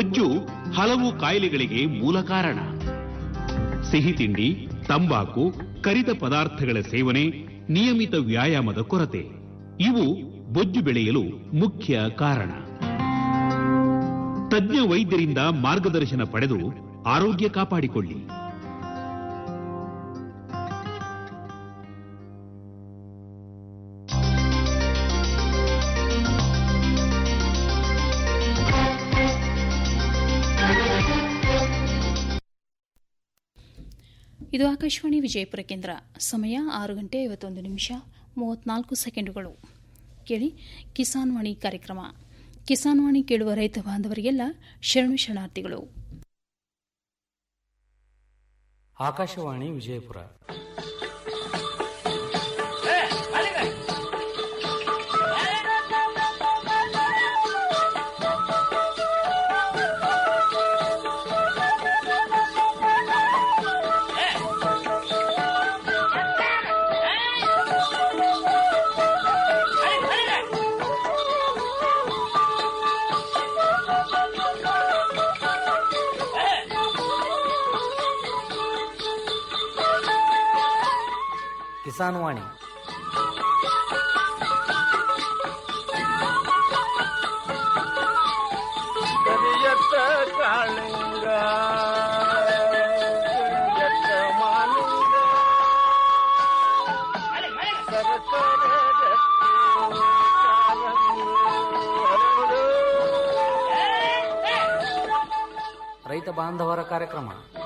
ಬೊಜ್ಜು ಹಲವು ಕಾಯಿಲೆಗಳಿಗೆ ಮೂಲ ಕಾರಣ ಸಿಹಿ ತಿಂಡಿ ತಂಬಾಕು ಕರಿದ ಪದಾರ್ಥಗಳ ಸೇವನೆ ನಿಯಮಿತ ವ್ಯಾಯಾಮದ ಕೊರತೆ ಇವು ಬೊಜ್ಜು ಬೆಳೆಯಲು ಮುಖ್ಯ ಕಾರಣ ತಜ್ಞ ವೈದ್ಯರಿಂದ ಮಾರ್ಗದರ್ಶನ ಪಡೆದು ಆರೋಗ್ಯ ಕಾಪಾಡಿಕೊಳ್ಳಿ ಇದು ಆಕಾಶವಾಣಿ ವಿಜಯಪುರ ಕೇಂದ್ರ ಸಮಯ ಆರು ಗಂಟೆ ಐವತ್ತೊಂದು ನಿಮಿಷ ಮೂವತ್ನಾಲ್ಕು ಸೆಕೆಂಡುಗಳು ಕೇಳಿ ಕಿಸಾನ್ ವಾಣಿ ಕಾರ್ಯಕ್ರಮ ಕಿಸಾನ್ ವಾಣಿ ಕೇಳುವ ರೈತ ಬಾಂಧವರಿಗೆಲ್ಲ ಶರಣು ಶರಣಾರ್ಥಿಗಳು ಆಕಾಶವಾಣಿ ವಿಜಯಪುರ ಕಿಸಾನ್ ವಾಣಿ ಕರಿಯತ್ತ ಕಾಳಿಂಗ ಕರಿಯತ್ತ ಮಾಲಿಂಗ ಸರಸರ ರತ್ನ ಕಾರಂಗಿ ಹರಡು. ರೈತ ಬಾಂಧವರ ಕಾರ್ಯಕ್ರಮ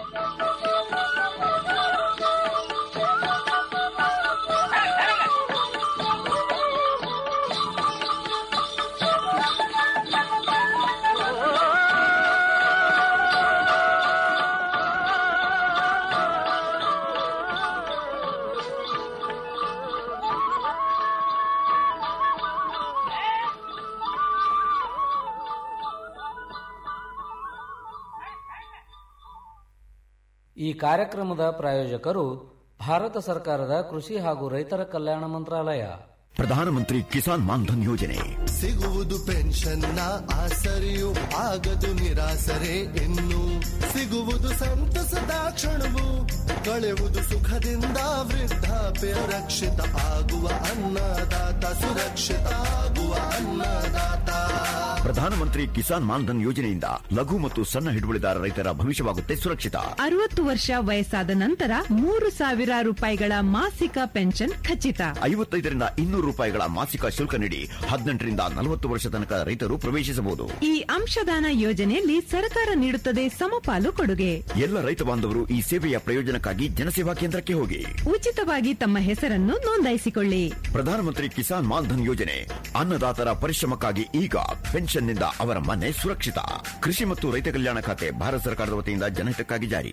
ಈ ಕಾರ್ಯಕ್ರಮದ ಪ್ರಾಯೋಜಕರು ಭಾರತ ಸರ್ಕಾರದ ಕೃಷಿ ಹಾಗೂ ರೈತರ ಕಲ್ಯಾಣ ಮಂತ್ರಾಲಯ ಪ್ರಧಾನಮಂತ್ರಿ ಕಿಸಾನ್ ಮಾನ್ಧನ್ ಯೋಜನೆ ಸಿಗುವುದು ಪೆನ್ಷನ್ನ ಆಸರೆಯು ಆಗದು ನಿರಾಸರೆ ಇನ್ನು ಸಿಗುವುದು ಸಂತಸದ ಕ್ಷಣವು ಕಳೆಯುವುದು ಸುಖದಿಂದ ವೃದ್ಧಾಪ್ಯ ರಕ್ಷಿತ ಆಗುವ ಅನ್ನದಾತ ಸುರಕ್ಷಿತ ಆಗುವ ಅನ್ನದಾತ ಪ್ರಧಾನಮಂತ್ರಿ ಕಿಸಾನ್ ಮಾನ್ಧನ್ ಯೋಜನೆಯಿಂದ ಲಘು ಮತ್ತು ಸಣ್ಣ ಹಿಡುವಳಿದಾರ ರೈತರ ಭವಿಷ್ಯವಾಗುತ್ತೆ ಸುರಕ್ಷಿತ ಅರವತ್ತು ವರ್ಷ ವಯಸ್ಸಾದ ನಂತರ ಮೂರು ಸಾವಿರ ರೂಪಾಯಿಗಳ ಮಾಸಿಕ ಪೆನ್ಷನ್ ಖಚಿತ ಐವತ್ತೈದರಿಂದ ಇನ್ನೂರು ರೂಪಾಯಿಗಳ ಮಾಸಿಕ ಶುಲ್ಕ ನೀಡಿ ಹದಿನೆಂಟರಿಂದ ನಲವತ್ತು ವರ್ಷ ತನಕ ರೈತರು ಪ್ರವೇಶಿಸಬಹುದು ಈ ಅಂಶದಾನ ಯೋಜನೆಯಲ್ಲಿ ಸರ್ಕಾರ ನೀಡುತ್ತದೆ ಸಮಪಾಲು ಕೊಡುಗೆ ಎಲ್ಲ ರೈತ ಬಾಂಧವರು ಈ ಸೇವೆಯ ಪ್ರಯೋಜನಕ್ಕಾಗಿ ಜನಸೇವಾ ಕೇಂದ್ರಕ್ಕೆ ಹೋಗಿ ಉಚಿತವಾಗಿ ತಮ್ಮ ಹೆಸರನ್ನು ನೋಂದಾಯಿಸಿಕೊಳ್ಳಿ ಪ್ರಧಾನಮಂತ್ರಿ ಕಿಸಾನ್ ಮಾನ್ಧನ್ ಯೋಜನೆ ಅನ್ನದಾತರ ಪರಿಶ್ರಮಕ್ಕಾಗಿ ಈಗ ಪೆನ್ಷನ್ನಿಂದ ಅವರ ಮನೆ ಸುರಕ್ಷಿತ ಕೃಷಿ ಮತ್ತು ರೈತ ಕಲ್ಯಾಣ ಖಾತೆ ಭಾರತ ಸರ್ಕಾರದ ವತಿಯಿಂದ ಜನಹಿತಕ್ಕಾಗಿ ಜಾರಿ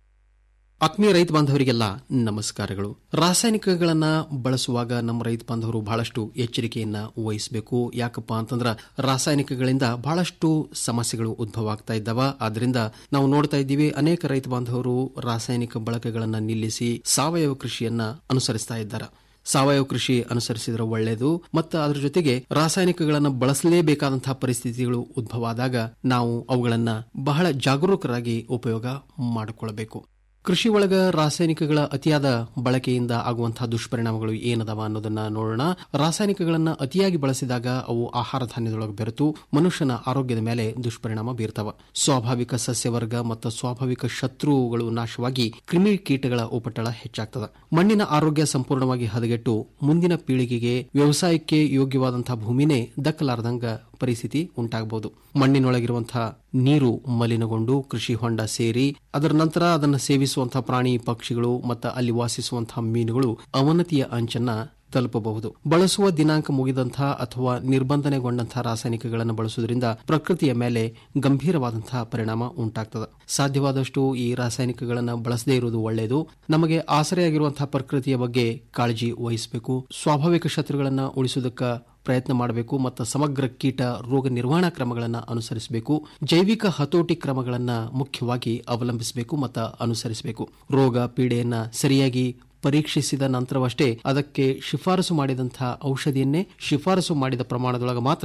ಆತ್ಮೀಯ ರೈತ ಬಾಂಧವರಿಗೆಲ್ಲ ನಮಸ್ಕಾರಗಳು ರಾಸಾಯನಿಕಗಳನ್ನ ಬಳಸುವಾಗ ನಮ್ಮ ರೈತ ಬಾಂಧವರು ಬಹಳಷ್ಟು ಎಚ್ಚರಿಕೆಯನ್ನ ವಹಿಸಬೇಕು ಯಾಕಪ್ಪ ಅಂತಂದ್ರ ರಾಸಾಯನಿಕಗಳಿಂದ ಬಹಳಷ್ಟು ಸಮಸ್ಯೆಗಳು ಉದ್ಭವ ಆಗ್ತಾ ಇದ್ದಾವ ಆದ್ರಿಂದ ನಾವು ನೋಡ್ತಾ ಇದ್ದೀವಿ ಅನೇಕ ರೈತ ಬಾಂಧವರು ರಾಸಾಯನಿಕ ಬಳಕೆಗಳನ್ನ ನಿಲ್ಲಿಸಿ ಸಾವಯವ ಕೃಷಿಯನ್ನ ಅನುಸರಿಸ್ತಾ ಇದ್ದಾರೆ ಸಾವಯವ ಕೃಷಿ ಅನುಸರಿಸಿದ್ರೆ ಒಳ್ಳೆಯದು ಮತ್ತು ಅದರ ಜೊತೆಗೆ ರಾಸಾಯನಿಕಗಳನ್ನು ಬಳಸಲೇಬೇಕಾದಂತಹ ಪರಿಸ್ಥಿತಿಗಳು ಉದ್ಭವ ಆದಾಗ ನಾವು ಅವುಗಳನ್ನ ಬಹಳ ಜಾಗರೂಕರಾಗಿ ಉಪಯೋಗ ಮಾಡಿಕೊಳ್ಳಬೇಕು ಕೃಷಿ ಒಳಗ ರಾಸಾಯನಿಕಗಳ ಅತಿಯಾದ ಬಳಕೆಯಿಂದ ಆಗುವಂತಹ ದುಷ್ಪರಿಣಾಮಗಳು ಏನದವ ಅನ್ನೋದನ್ನ ನೋಡೋಣ ರಾಸಾಯನಿಕಗಳನ್ನ ಅತಿಯಾಗಿ ಬಳಸಿದಾಗ ಅವು ಆಹಾರ ಧಾನ್ಯದೊಳಗೆ ಬೆರೆತು ಮನುಷ್ಯನ ಆರೋಗ್ಯದ ಮೇಲೆ ದುಷ್ಪರಿಣಾಮ ಬೀರ್ತಾವ ಸ್ವಾಭಾವಿಕ ಸಸ್ಯವರ್ಗ ಮತ್ತು ಸ್ವಾಭಾವಿಕ ಶತ್ರುಗಳು ನಾಶವಾಗಿ ಕ್ರಿಮಿ ಕೀಟಗಳ ಉಪಟಳ ಹೆಚ್ಚಾಗ್ತದ ಮಣ್ಣಿನ ಆರೋಗ್ಯ ಸಂಪೂರ್ಣವಾಗಿ ಹದಗೆಟ್ಟು ಮುಂದಿನ ಪೀಳಿಗೆಗೆ ವ್ಯವಸಾಯಕ್ಕೆ ಯೋಗ್ಯವಾದಂತಹ ಭೂಮಿನೇ ದಕ್ಕಲಾರದಂಗ ಪರಿಸ್ಥಿತಿ ಉಂಟಾಗಬಹುದು ಮಣ್ಣಿನೊಳಗಿರುವಂತಹ ನೀರು ಮಲಿನಗೊಂಡು ಕೃಷಿ ಹೊಂಡ ಸೇರಿ ಅದರ ನಂತರ ಅದನ್ನು ಸೇವಿಸುವಂತಹ ಪ್ರಾಣಿ ಪಕ್ಷಿಗಳು ಮತ್ತು ಅಲ್ಲಿ ವಾಸಿಸುವಂತಹ ಮೀನುಗಳು ಅವನತಿಯ ಅಂಚನ್ನ ತಲುಪಬಹುದು ಬಳಸುವ ದಿನಾಂಕ ಮುಗಿದಂತಹ ಅಥವಾ ನಿರ್ಬಂಧನೆಗೊಂಡಂತಹ ರಾಸಾಯನಿಕಗಳನ್ನು ಬಳಸುವುದರಿಂದ ಪ್ರಕೃತಿಯ ಮೇಲೆ ಗಂಭೀರವಾದಂತಹ ಪರಿಣಾಮ ಉಂಟಾಗ್ತದೆ ಸಾಧ್ಯವಾದಷ್ಟು ಈ ರಾಸಾಯನಿಕಗಳನ್ನು ಬಳಸದೇ ಇರುವುದು ಒಳ್ಳೆಯದು ನಮಗೆ ಆಸರೆಯಾಗಿರುವಂತಹ ಪ್ರಕೃತಿಯ ಬಗ್ಗೆ ಕಾಳಜಿ ವಹಿಸಬೇಕು ಸ್ವಾಭಾವಿಕ ಶತ್ರುಗಳನ್ನು ಉಳಿಸುವುದಕ್ಕೆ ಪ್ರಯತ್ನ ಮಾಡಬೇಕು ಮತ್ತು ಸಮಗ್ರ ಕೀಟ ರೋಗ ನಿರ್ವಹಣಾ ಕ್ರಮಗಳನ್ನು ಅನುಸರಿಸಬೇಕು ಜೈವಿಕ ಹತೋಟಿ ಕ್ರಮಗಳನ್ನು ಮುಖ್ಯವಾಗಿ ಅವಲಂಬಿಸಬೇಕು ಮತ್ತು ಅನುಸರಿಸಬೇಕು ರೋಗ ಪೀಡೆಯನ್ನ ಸರಿಯಾಗಿ ಪರೀಕ್ಷಿಸಿದ ನಂತರವಷ್ಟೇ ಅದಕ್ಕೆ ಶಿಫಾರಸು ಮಾಡಿದಂತಹ ಔಷಧಿಯನ್ನೇ ಶಿಫಾರಸು ಮಾಡಿದ ಪ್ರಮಾಣದೊಳಗೆ ಮಾತ್ರ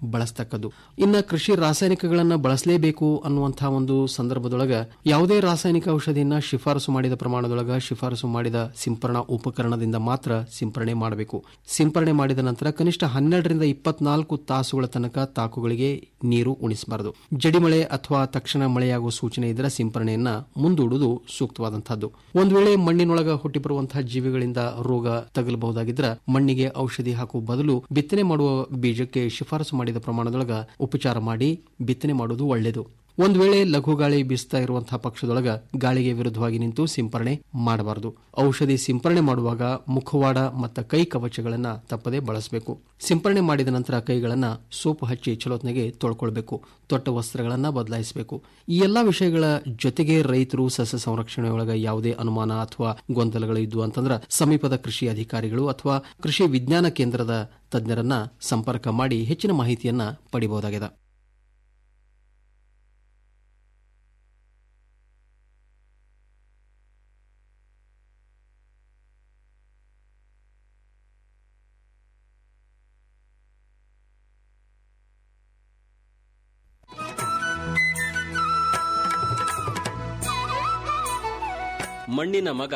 ಬಳಸ್ತಕ್ಕದ್ದು ಇನ್ನ ಕೃಷಿ ರಾಸಾಯನಿಕಗಳನ್ನ ಬಳಸಲೇಬೇಕು ಅನ್ನುವಂತಹ ಒಂದು ಸಂದರ್ಭದೊಳಗ ಯಾವುದೇ ರಾಸಾಯನಿಕ ಔಷಧಿಯನ್ನ ಶಿಫಾರಸು ಮಾಡಿದ ಪ್ರಮಾಣದೊಳಗ ಶಿಫಾರಸು ಮಾಡಿದ ಸಿಂಪರಣಾ ಉಪಕರಣದಿಂದ ಮಾತ್ರ ಸಿಂಪರಣೆ ಮಾಡಬೇಕು ಸಿಂಪರಣೆ ಮಾಡಿದ ನಂತರ ಕನಿಷ್ಠ ಹನ್ನೆರಡರಿಂದ ಇಪ್ಪತ್ನಾಲ್ಕು ತಾಸುಗಳ ತನಕ ತಾಕುಗಳಿಗೆ ನೀರು ಉಣಿಸಬಾರದು ಜಡಿಮಳೆ ಅಥವಾ ತಕ್ಷಣ ಮಳೆಯಾಗುವ ಸೂಚನೆ ಇದ್ದರೆ ಸಿಂಪರಣೆಯನ್ನ ಮುಂದೂಡುವುದು ಸೂಕ್ತವಾದಂತಹದ್ದು ಒಂದು ವೇಳೆ ಮಣ್ಣಿನೊಳಗ ಹುಟ್ಟಿ ಬರುವಂತಹ ಜೀವಿಗಳಿಂದ ರೋಗ ತಗಲಬಹುದಾಗಿದ್ರ ಮಣ್ಣಿಗೆ ಔಷಧಿ ಹಾಕುವ ಬದಲು ಬಿತ್ತನೆ ಮಾಡುವ ಬೀಜಕ್ಕೆ ಶಿಫಾರಸು ಮಾಡಿದ ಪ್ರಮಾಣದೊಳಗ ಉಪಚಾರ ಮಾಡಿ ಬಿತ್ತನೆ ಮಾಡುವುದು ಒಳ್ಳೆಯದು ಒಂದು ವೇಳೆ ಲಘು ಗಾಳಿ ಬೀಸ್ತಾ ಇರುವಂತಹ ಪಕ್ಷದೊಳಗ ಗಾಳಿಗೆ ವಿರುದ್ಧವಾಗಿ ನಿಂತು ಸಿಂಪರಣೆ ಮಾಡಬಾರದು ಔಷಧಿ ಸಿಂಪರಣೆ ಮಾಡುವಾಗ ಮುಖವಾಡ ಮತ್ತು ಕೈ ಕವಚಗಳನ್ನ ತಪ್ಪದೆ ಬಳಸಬೇಕು ಸಿಂಪರಣೆ ಮಾಡಿದ ನಂತರ ಕೈಗಳನ್ನ ಸೋಪು ಹಚ್ಚಿ ಚಲೋತ್ನೆಗೆ ತೊಳ್ಕೊಳ್ಬೇಕು ತೊಟ್ಟ ವಸ್ತ್ರಗಳನ್ನ ಬದಲಾಯಿಸಬೇಕು ಈ ಎಲ್ಲಾ ವಿಷಯಗಳ ಜೊತೆಗೆ ರೈತರು ಸಸ್ಯ ಸಂರಕ್ಷಣೆಯೊಳಗ ಯಾವುದೇ ಅನುಮಾನ ಅಥವಾ ಗೊಂದಲಗಳು ಇದ್ವು ಅಂತಂದ್ರೆ ಸಮೀಪದ ಕೃಷಿ ಅಧಿಕಾರಿಗಳು ಅಥವಾ ಕೃಷಿ ವಿಜ್ಞಾನ ಕೇಂದ್ರದ ತಜ್ಞರನ್ನ ಸಂಪರ್ಕ ಮಾಡಿ ಹೆಚ್ಚಿನ ಮಾಹಿತಿಯನ್ನ ಪಡಿಬಹುದಾಗಿದೆ ಮಣ್ಣಿನ ಮಗ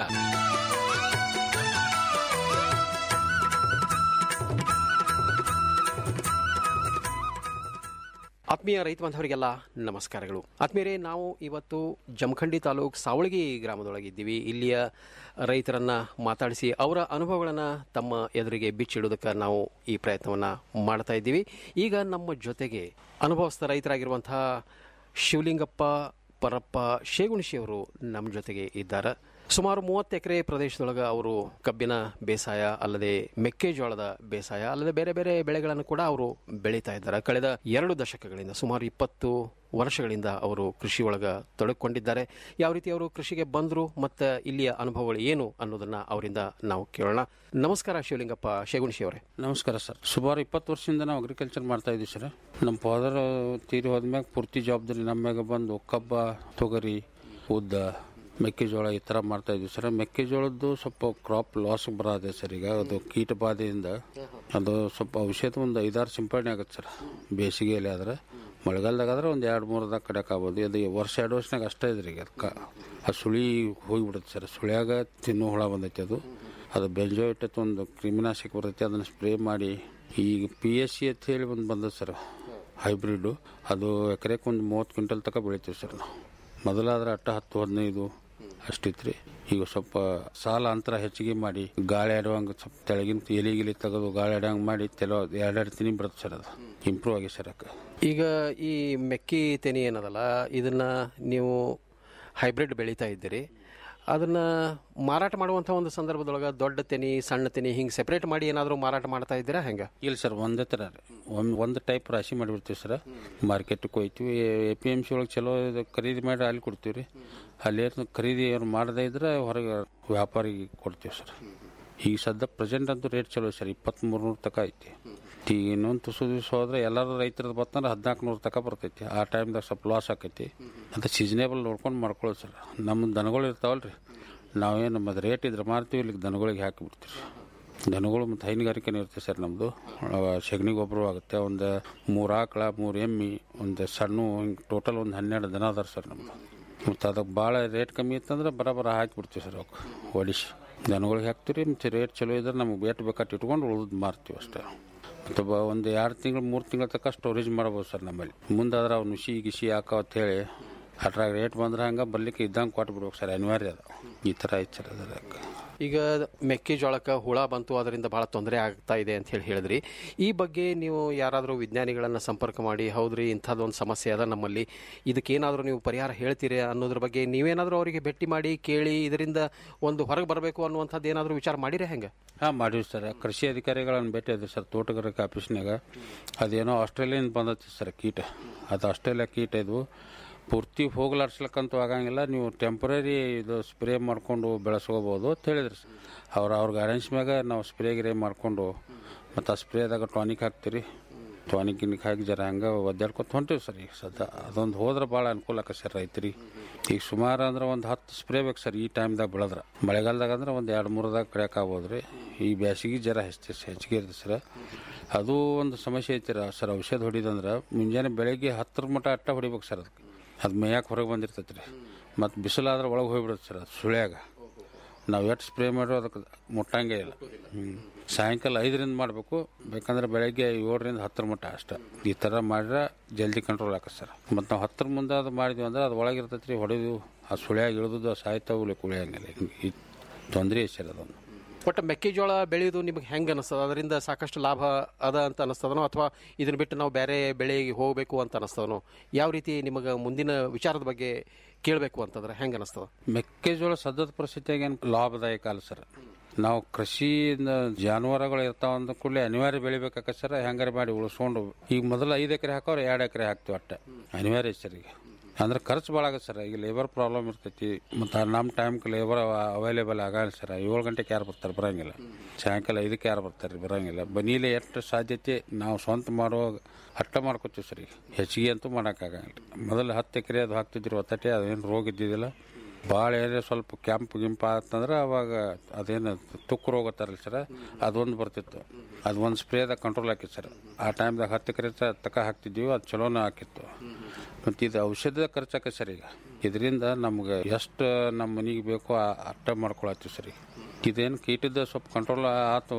ಆತ್ಮೀಯ ರೈತ ಬಾಂಧವರಿಗೆಲ್ಲ ನಮಸ್ಕಾರಗಳು ಆತ್ಮೀಯರೇ ನಾವು ಇವತ್ತು ಜಮಖಂಡಿ ತಾಲೂಕ್ ಸಾವಳಗಿ ಗ್ರಾಮದೊಳಗಿದ್ದೀವಿ ಇಲ್ಲಿಯ ರೈತರನ್ನ ಮಾತಾಡಿಸಿ ಅವರ ಅನುಭವಗಳನ್ನು ತಮ್ಮ ಎದುರಿಗೆ ಬಿಚ್ಚಿಡೋದಕ್ಕೆ ನಾವು ಈ ಪ್ರಯತ್ನವನ್ನು ಮಾಡ್ತಾ ಇದ್ದೀವಿ ಈಗ ನಮ್ಮ ಜೊತೆಗೆ ಅನುಭವಸ್ಥ ರೈತರಾಗಿರುವಂತಹ ಶಿವಲಿಂಗಪ್ಪ ಪರಪ್ಪ ಶೇಗುಣಿಶಿ ಅವರು ನಮ್ಮ ಜೊತೆಗೆ ಇದ್ದಾರೆ ಸುಮಾರು ಮೂವತ್ತು ಎಕರೆ ಪ್ರದೇಶದೊಳಗೆ ಅವರು ಕಬ್ಬಿನ ಬೇಸಾಯ ಅಲ್ಲದೆ ಮೆಕ್ಕೆಜೋಳದ ಬೇಸಾಯ ಅಲ್ಲದೆ ಬೇರೆ ಬೇರೆ ಬೆಳೆಗಳನ್ನು ಕೂಡ ಅವರು ಬೆಳೀತಾ ಇದ್ದಾರೆ ಕಳೆದ ಎರಡು ದಶಕಗಳಿಂದ ಸುಮಾರು ಇಪ್ಪತ್ತು ವರ್ಷಗಳಿಂದ ಅವರು ಕೃಷಿ ಒಳಗ ತೊಡಗಿಕೊಂಡಿದ್ದಾರೆ ಯಾವ ರೀತಿ ಅವರು ಕೃಷಿಗೆ ಬಂದರು ಮತ್ತು ಇಲ್ಲಿಯ ಅನುಭವಗಳು ಏನು ಅನ್ನೋದನ್ನ ಅವರಿಂದ ನಾವು ಕೇಳೋಣ ನಮಸ್ಕಾರ ಶಿವಲಿಂಗಪ್ಪ ಶೇಗುಣಿಶಿ ಅವರೇ ನಮಸ್ಕಾರ ಸರ್ ಸುಮಾರು ಇಪ್ಪತ್ತು ವರ್ಷದಿಂದ ನಾವು ಅಗ್ರಿಕಲ್ಚರ್ ಮಾಡ್ತಾ ಇದ್ದೀವಿ ಸರ್ ನಮ್ಮ ಫಾದರ್ ತೀರಿ ಹೋದ್ಮ್ಯಾಗ ಪೂರ್ತಿ ಜವಾಬ್ದಾರಿ ನಮ್ಮ ಮ್ಯಾಗ ಬಂದು ಕಬ್ಬ ತೊಗರಿ ಉದ್ದ ಮೆಕ್ಕೆಜೋಳ ಈ ಥರ ಮಾಡ್ತಾ ಇದ್ವಿ ಸರ್ ಮೆಕ್ಕೆಜೋಳದ್ದು ಸ್ವಲ್ಪ ಕ್ರಾಪ್ ಲಾಸ್ ಬರದೆ ಸರ್ ಈಗ ಅದು ಕೀಟ ಬಾಧೆಯಿಂದ ಅದು ಸ್ವಲ್ಪ ಔಷಧ ಒಂದು ಐದಾರು ಸಿಂಪಡಣೆ ಆಗುತ್ತೆ ಸರ್ ಬೇಸಿಗೆಯಲ್ಲಿ ಆದ್ರೆ ಮಳೆಗಾಲದಾಗ ಆದ್ರೆ ಒಂದು ಎರಡು ಮೂರದಾಗ ಕಡೆಕ್ ಆಗ್ಬೋದು ಅದು ವರ್ಷ ಎರಡು ವರ್ಷನಾಗ ಅಷ್ಟೇ ಇದ್ರಿ ಈಗ ಅದಕ್ಕೆ ಆ ಸುಳಿ ಹೋಗಿಬಿಡುತ್ತೆ ಸರ್ ಸುಳಿಯಾಗ ತಿನ್ನೋ ಹುಳ ಬಂದೈತೆ ಅದು ಅದು ಬೆಂಜೋಯಿಟ್ ಅಂತ ಒಂದು ಕ್ರಿಮಿನಾಶಕ ಬರ್ತೈತೆ ಅದನ್ನು ಸ್ಪ್ರೇ ಮಾಡಿ ಈಗ ಪಿ ಎಸ್ ಸಿ ಅಂತ ಹೇಳಿ ಒಂದು ಬಂದದ ಸರ್ ಹೈಬ್ರಿಡ್ ಅದು ಎಕರೆಗೆ ಒಂದು ಮೂವತ್ತು ಕ್ವಿಂಟಲ್ ತನಕ ಬೆಳಿತೀವಿ ಸರ್ ನಾವು ಮೊದಲಾದ್ರೆ ಅಟ್ಟ ಹತ್ತು ಹದಿನೈದು ಅಷ್ಟಿತ್ರಿ ಈಗ ಸ್ವಲ್ಪ ಸಾಲ ಅಂತರ ಹೆಚ್ಚಿಗೆ ಮಾಡಿ ಗಾಳಿ ಆಡುವಂಗೆ ಸ್ವಲ್ಪ ತೆಳಗಿನ ಎಲಿ ಗಿಲಿ ತೆಗೆದು ಗಾಳಿ ಆಡುವಂಗೆ ಮಾಡಿ ತೆಲೋ ಎರಡೆರಡು ತಿನಿ ಬರುತ್ತೆ ಸರ್ ಅದು ಇಂಪ್ರೂವ್ ಆಗಿ ಸರ್ ಅಕ್ಕ ಈಗ ಈ ಮೆಕ್ಕಿ ತೆನಿ ಏನದಲ್ಲ ಇದನ್ನ ನೀವು ಹೈಬ್ರಿಡ್ ಬೆಳೀತಾ ಇದ್ದೀರಿ ಅದನ್ನ ಮಾರಾಟ ಮಾಡುವಂಥ ಒಂದು ಸಂದರ್ಭದೊಳಗೆ ದೊಡ್ಡ ತೆನಿ ಸಣ್ಣ ತೆನಿ ಹಿಂಗೆ ಸೆಪರೇಟ್ ಮಾಡಿ ಏನಾದರೂ ಮಾರಾಟ ಮಾಡ್ತಾ ಇದ್ದೀರಾ ಹೆಂಗೆ ಇಲ್ಲ ಸರ್ ಒಂದೇ ಥರ ರೀ ಒಂದು ಒಂದು ಟೈಪ್ ರಾಶಿ ಮಾಡಿಬಿಡ್ತೀವಿ ಸರ್ ಮಾರ್ಕೆಟ್ಗೆ ಹೋಯ್ತೀವಿ ಎ ಪಿ ಎಮ್ ಸಿ ಒಳಗೆ ಚಲೋ ಇದು ಖರೀದಿ ಮಾಡಿ ಅಲ್ಲಿ ಕೊಡ್ತೀವಿ ರೀ ಅಲ್ಲಿ ಏನು ಖರೀದಿ ಅವ್ರು ಮಾಡದೇ ಇದ್ರೆ ಹೊರಗೆ ವ್ಯಾಪಾರಿಗೆ ಕೊಡ್ತೀವಿ ಸರ್ ಈಗ ಸದ್ಯ ಪ್ರೆಸೆಂಟ್ ಅಂತೂ ರೇಟ್ ಚಲೋ ಸರ್ ಇಪ್ಪತ್ತ್ಮೂರು ನೂರು ತಕ ಐತಿ ಈಗ ಇನ್ನೊಂದು ತುಸು ದಿವಸ ಹೋದ್ರೆ ಎಲ್ಲರೂ ರೈತರದ್ದು ಬತ್ತಂದ್ರೆ ಹದಿನಾಲ್ಕು ನೂರು ತಕ ಬರ್ತೈತಿ ಆ ಟೈಮ್ದಾಗ ಸ್ವಲ್ಪ ಲಾಸ್ ಆಕೈತಿ ಅದು ಸೀಸನೇಬಲ್ ನೋಡ್ಕೊಂಡು ಮಾಡ್ಕೊಳ್ಳೋದು ಸರ್ ನಮ್ಮ ದನಗಳು ಇರ್ತಾವಲ್ಲ ರೀ ನಾವೇನು ಮತ್ತು ರೇಟ್ ಇದ್ರೆ ಮಾರ್ತೀವಿ ಇಲ್ಲಿಗೆ ದನಗಳಿಗೆ ಹಾಕಿಬಿಡ್ತೀವಿ ದನಗಳು ಮತ್ತು ಹೈನುಗಾರಿಕೆನೂ ಇರುತ್ತೆ ಸರ್ ನಮ್ಮದು ಸಗಣಿ ಗೊಬ್ಬರ ಆಗುತ್ತೆ ಒಂದು ಮೂರು ಆಕಳ ಮೂರು ಎಮ್ಮಿ ಒಂದು ಸಣ್ಣ ಹಿಂಗೆ ಟೋಟಲ್ ಒಂದು ಹನ್ನೆರಡು ದನ ಅದಾರ ಸರ್ ನಮ್ಮದು ಮತ್ತು ಅದಕ್ಕೆ ಭಾಳ ರೇಟ್ ಕಮ್ಮಿ ಇತ್ತಂದ್ರೆ ಬರೋಬ್ಬರ ಹಾಕಿಬಿಡ್ತೀವಿ ಸರ್ ಅವಕ್ಕೆ ಹೊಡಿಸಿ ದನಗಳಿಗೆ ಹಾಕ್ತೀವಿ ಮತ್ತು ರೇಟ್ ಚಲೋ ಇದ್ರೆ ನಮಗೆ ಬೇಟ್ ಬೇಕಾಟ್ಟು ಇಟ್ಕೊಂಡು ಉಳಿದು ಮಾರ್ತೀವಿ ಅಷ್ಟೇ ಮತ್ತು ಬ ಒಂದು ಎರಡು ತಿಂಗಳು ಮೂರು ತಿಂಗಳ ತನಕ ಸ್ಟೋರೇಜ್ ಮಾಡ್ಬೋದು ಸರ್ ನಮ್ಮಲ್ಲಿ ಮುಂದಾದ್ರೆ ಅವ್ನು ನುಸಿ ಗಿಸಿ ಹಾಕೋ ಅಂತ ಹೇಳಿ ಅದ್ರಾಗ ರೇಟ್ ಬಂದ್ರೆ ಹಂಗೆ ಬರ್ಲಿಕ್ಕೆ ಇದ್ದಂಗೆ ಕೊಟ್ಟು ಬಿಡ್ಬೇಕು ಸರ್ ಅನಿವಾರ್ಯ ಅದು ಈ ಥರ ಐತೆ ಸರ್ ಅದಕ್ಕೆ ಈಗ ಮೆಕ್ಕೆಜೋಳಕ್ಕೆ ಹುಳ ಬಂತು ಅದರಿಂದ ಬಹಳ ತೊಂದರೆ ಆಗ್ತಾ ಇದೆ ಅಂತ ಹೇಳಿ ಹೇಳಿದ್ರಿ ಈ ಬಗ್ಗೆ ನೀವು ಯಾರಾದರೂ ವಿಜ್ಞಾನಿಗಳನ್ನು ಸಂಪರ್ಕ ಮಾಡಿ ಹೌದ್ರಿ ಇಂಥದ್ದೊಂದು ಸಮಸ್ಯೆ ಅದ ನಮ್ಮಲ್ಲಿ ಇದಕ್ಕೇನಾದರೂ ನೀವು ಪರಿಹಾರ ಹೇಳ್ತೀರಿ ಅನ್ನೋದ್ರ ಬಗ್ಗೆ ನೀವೇನಾದರೂ ಅವರಿಗೆ ಭೇಟಿ ಮಾಡಿ ಕೇಳಿ ಇದರಿಂದ ಒಂದು ಹೊರಗೆ ಬರಬೇಕು ಅನ್ನುವಂಥದ್ದು ಏನಾದರೂ ವಿಚಾರ ಮಾಡಿರಿ ಹೆಂಗೆ ಹಾಂ ಮಾಡೀವಿ ಸರ್ ಕೃಷಿ ಅಧಿಕಾರಿಗಳನ್ನು ಭೇಟಿ ಆದ್ವಿ ಸರ್ ತೋಟಗಾರಿಕೆ ಆಫೀಸ್ನಾಗ ಅದೇನೋ ಆಸ್ಟ್ರೇಲಿಯನ್ ಬಂದೈತಿ ಸರ್ ಕೀಟ ಅದು ಆಸ್ಟ್ರೇಲಿಯಾ ಕೀಟ ಇದು ಪೂರ್ತಿ ಹೋಗ್ಲಾಡ್ಸ್ಲಕ್ಕಂತೂ ಆಗಂಗಿಲ್ಲ ನೀವು ಟೆಂಪ್ರರಿ ಇದು ಸ್ಪ್ರೇ ಮಾಡಿಕೊಂಡು ಬೆಳೆಸ್ಕೋಬೋದು ಅಂತ ಹೇಳಿದ್ರಿ ಸರ್ ಅವ್ರು ಅವ್ರ ಗೈಡೆನ್ಸ್ ಮ್ಯಾಗ ನಾವು ಸ್ಪ್ರೇ ಗಿರೇ ಮಾಡಿಕೊಂಡು ಮತ್ತು ಆ ಸ್ಪ್ರೇದಾಗ ಟಾನಿಕ್ ಹಾಕ್ತೀರಿ ಟಾನಿಕ್ ಗಿನಿಕ್ ಹಾಕಿ ಜರ ಹಂಗೆ ಒದ್ದಾಡ್ಕೊತ ಹೊಂಟಿವಿ ಸರ್ ಈಗ ಸದ್ಯ ಅದೊಂದು ಹೋದ್ರೆ ಭಾಳ ಅನುಕೂಲ ಆಕತ್ ಸರ್ ರೈತರಿಗೆ ಈಗ ಸುಮಾರು ಅಂದ್ರೆ ಒಂದು ಹತ್ತು ಸ್ಪ್ರೇ ಬೇಕು ಸರ್ ಈ ಟೈಮ್ದಾಗ ಬೆಳೆದ್ರೆ ಮಳೆಗಾಲದಾಗ ಅಂದ್ರೆ ಒಂದು ಎರಡು ಮೂರದಾಗ ಕಡಿಯಕ್ಕೆ ಆಗ್ಬೋದು ರೀ ಈ ಬ್ಯಾಸಿಗೆ ಜರ ಹೆಚ್ಚು ಹೆಚ್ಚಿಗೆ ಇರ್ತದೆ ಸರ್ ಅದು ಒಂದು ಸಮಸ್ಯೆ ಐತಿ ಸರ್ ಔಷಧ ಹೊಡಿದಂದ್ರೆ ಮುಂಜಾನೆ ಬೆಳಗ್ಗೆ ಹತ್ತರ ಮಟ್ಟ ಅಟ್ಟ ಹೊಡಿಬೇಕು ಸರ್ ಅದಕ್ಕೆ ಅದು ಮೇಯಕ್ಕೆ ಹೊರಗೆ ಬಂದಿರ್ತೈತೆ ರೀ ಮತ್ತು ಬಿಸಿಲಾದ್ರೆ ಒಳಗೆ ಹೋಗ್ಬಿಡುತ್ತೆ ಸರ್ ಅದು ಸುಳ್ಯಾಗ ನಾವು ಎಷ್ಟು ಸ್ಪ್ರೇ ಮಾಡೋ ಅದಕ್ಕೆ ಮುಟ್ಟಂಗೆ ಇಲ್ಲ ಹ್ಞೂ ಸಾಯಂಕಾಲ ಐದರಿಂದ ಮಾಡಬೇಕು ಬೇಕಂದ್ರೆ ಬೆಳಗ್ಗೆ ಏಳರಿಂದ ಹತ್ತರ ಮಟ್ಟ ಅಷ್ಟೇ ಈ ಥರ ಮಾಡಿದ್ರೆ ಜಲ್ದಿ ಕಂಟ್ರೋಲ್ ಆಕತ್ತೆ ಸರ್ ಮತ್ತು ನಾವು ಹತ್ತರ ಮುಂದೆ ಅದು ಮಾಡಿದ್ವಿ ಅಂದ್ರೆ ಅದು ಒಳಗೆ ಇರ್ತೈತೆ ರೀ ಹೊಡೆದು ಆ ಸುಳ್ಯಾಗ ಇಳಿದು ಸಾಯ್ತಾವು ಕುಳಿಯಂಗಿಲ್ಲ ಈ ತೊಂದರೆ ಐತೆ ಸರ್ ಅದೊಂದು ಒಟ್ಟು ಮೆಕ್ಕೆಜೋಳ ಬೆಳೆಯೋದು ನಿಮಗೆ ಹೆಂಗೆ ಅನಿಸ್ತದ ಅದರಿಂದ ಸಾಕಷ್ಟು ಲಾಭ ಅದ ಅಂತ ಅನಿಸ್ತದನೋ ಅಥವಾ ಇದನ್ನ ಬಿಟ್ಟು ನಾವು ಬೇರೆ ಬೆಳೆಗೆ ಹೋಗಬೇಕು ಅಂತ ಅನಿಸ್ತದನೋ ಯಾವ ರೀತಿ ನಿಮಗೆ ಮುಂದಿನ ವಿಚಾರದ ಬಗ್ಗೆ ಕೇಳಬೇಕು ಅಂತಂದ್ರೆ ಹೆಂಗೆ ಅನಿಸ್ತದ ಮೆಕ್ಕೆಜೋಳ ಸದ್ಯದ ಪರಿಸ್ಥಿತಿಯಾಗ ಏನು ಲಾಭದಾಯಕ ಅಲ್ಲ ಸರ್ ನಾವು ಕೃಷಿ ಜಾನುವಾರುಗಳು ಇರ್ತಾವ ಅಂದ ಕೂಡಲೇ ಅನಿವಾರ್ಯ ಬೆಳಿಬೇಕಾಗತ್ತೆ ಸರ್ ಹೆಂಗಾರೆ ಮಾಡಿ ಉಳಿಸ್ಕೊಂಡು ಈಗ ಮೊದಲು ಐದು ಎಕರೆ ಹಾಕೋರು ಎರಡು ಎಕರೆ ಹಾಕ್ತೀವಿ ಅಟ್ಟೆ ಅನಿವಾರ್ಯ ಐತೆ ಸರ್ ಈಗ ಅಂದ್ರೆ ಖರ್ಚು ಭಾಳ ಆಗತ್ತೆ ಸರ್ ಈಗ ಲೇಬರ್ ಪ್ರಾಬ್ಲಮ್ ಇರ್ತೈತಿ ಮತ್ತು ನಮ್ಮ ಟೈಮ್ಗೆ ಲೇಬರ್ ಅವೈಲೇಬಲ್ ಆಗಲ್ಲ ಸರ್ ಏಳು ಗಂಟೆಗೆ ಯಾರು ಬರ್ತಾರೆ ಬರೋಂಗಿಲ್ಲ ಸಾಯಂಕಾಲ ಐದಕ್ಕೆ ಯಾರು ಬರ್ತಾರೆ ಬರೋಂಗಿಲ್ಲ ಬನೀಲೆ ಎಷ್ಟು ಸಾಧ್ಯತೆ ನಾವು ಸ್ವಂತ ಮಾಡುವಾಗ ಹಟ್ಟ ಮಾಡ್ಕೊತೀವಿ ಸರ್ ಈಗ ಹೆಚ್ಚಿಗೆ ಅಂತೂ ಮಾಡೋಕ್ಕಾಗಂಗಿಲ್ಲ ಮೊದಲು ಹತ್ತು ಎಕರೆ ಅದು ಹಾಕ್ತಿದ್ರು ಒತ್ತಟೆ ಅದೇನು ರೋಗ ಇದ್ದಿದ್ದಿಲ್ಲ ಭಾಳ ಏರಿಯಾ ಸ್ವಲ್ಪ ಕ್ಯಾಂಪ್ ಗಿಂಪ್ ಆತಂದ್ರೆ ಅವಾಗ ಅದೇನು ತುಕ್ಕು ರೋಗ ಅಂತಾರಲ್ಲ ಸರ್ ಅದೊಂದು ಬರ್ತಿತ್ತು ಅದು ಒಂದು ಸ್ಪ್ರೇದಾಗ ಕಂಟ್ರೋಲ್ ಹಾಕಿತ್ತು ಸರ್ ಆ ಟೈಮ್ದಾಗ ಹತ್ತು ಎಕರೆ ತಕ ಹಾಕ್ತಿದ್ವಿ ಅದು ಚಲೋನ ಹಾಕಿತ್ತು ಮತ್ತು ಇದು ಔಷಧದ ಖರ್ಚು ಆಕೈತೆ ಸರ್ ಈಗ ಇದರಿಂದ ನಮ್ಗೆ ಎಷ್ಟು ನಮ್ಮ ಮನೆಗೆ ಬೇಕೋ ಆ ಅಟ್ಟ ಮಾಡ್ಕೊಳತ್ತೀವಿ ಸರ್ ಈಗ ಇದೇನು ಕೀಟದ ಸ್ವಲ್ಪ ಕಂಟ್ರೋಲ್ ಆತು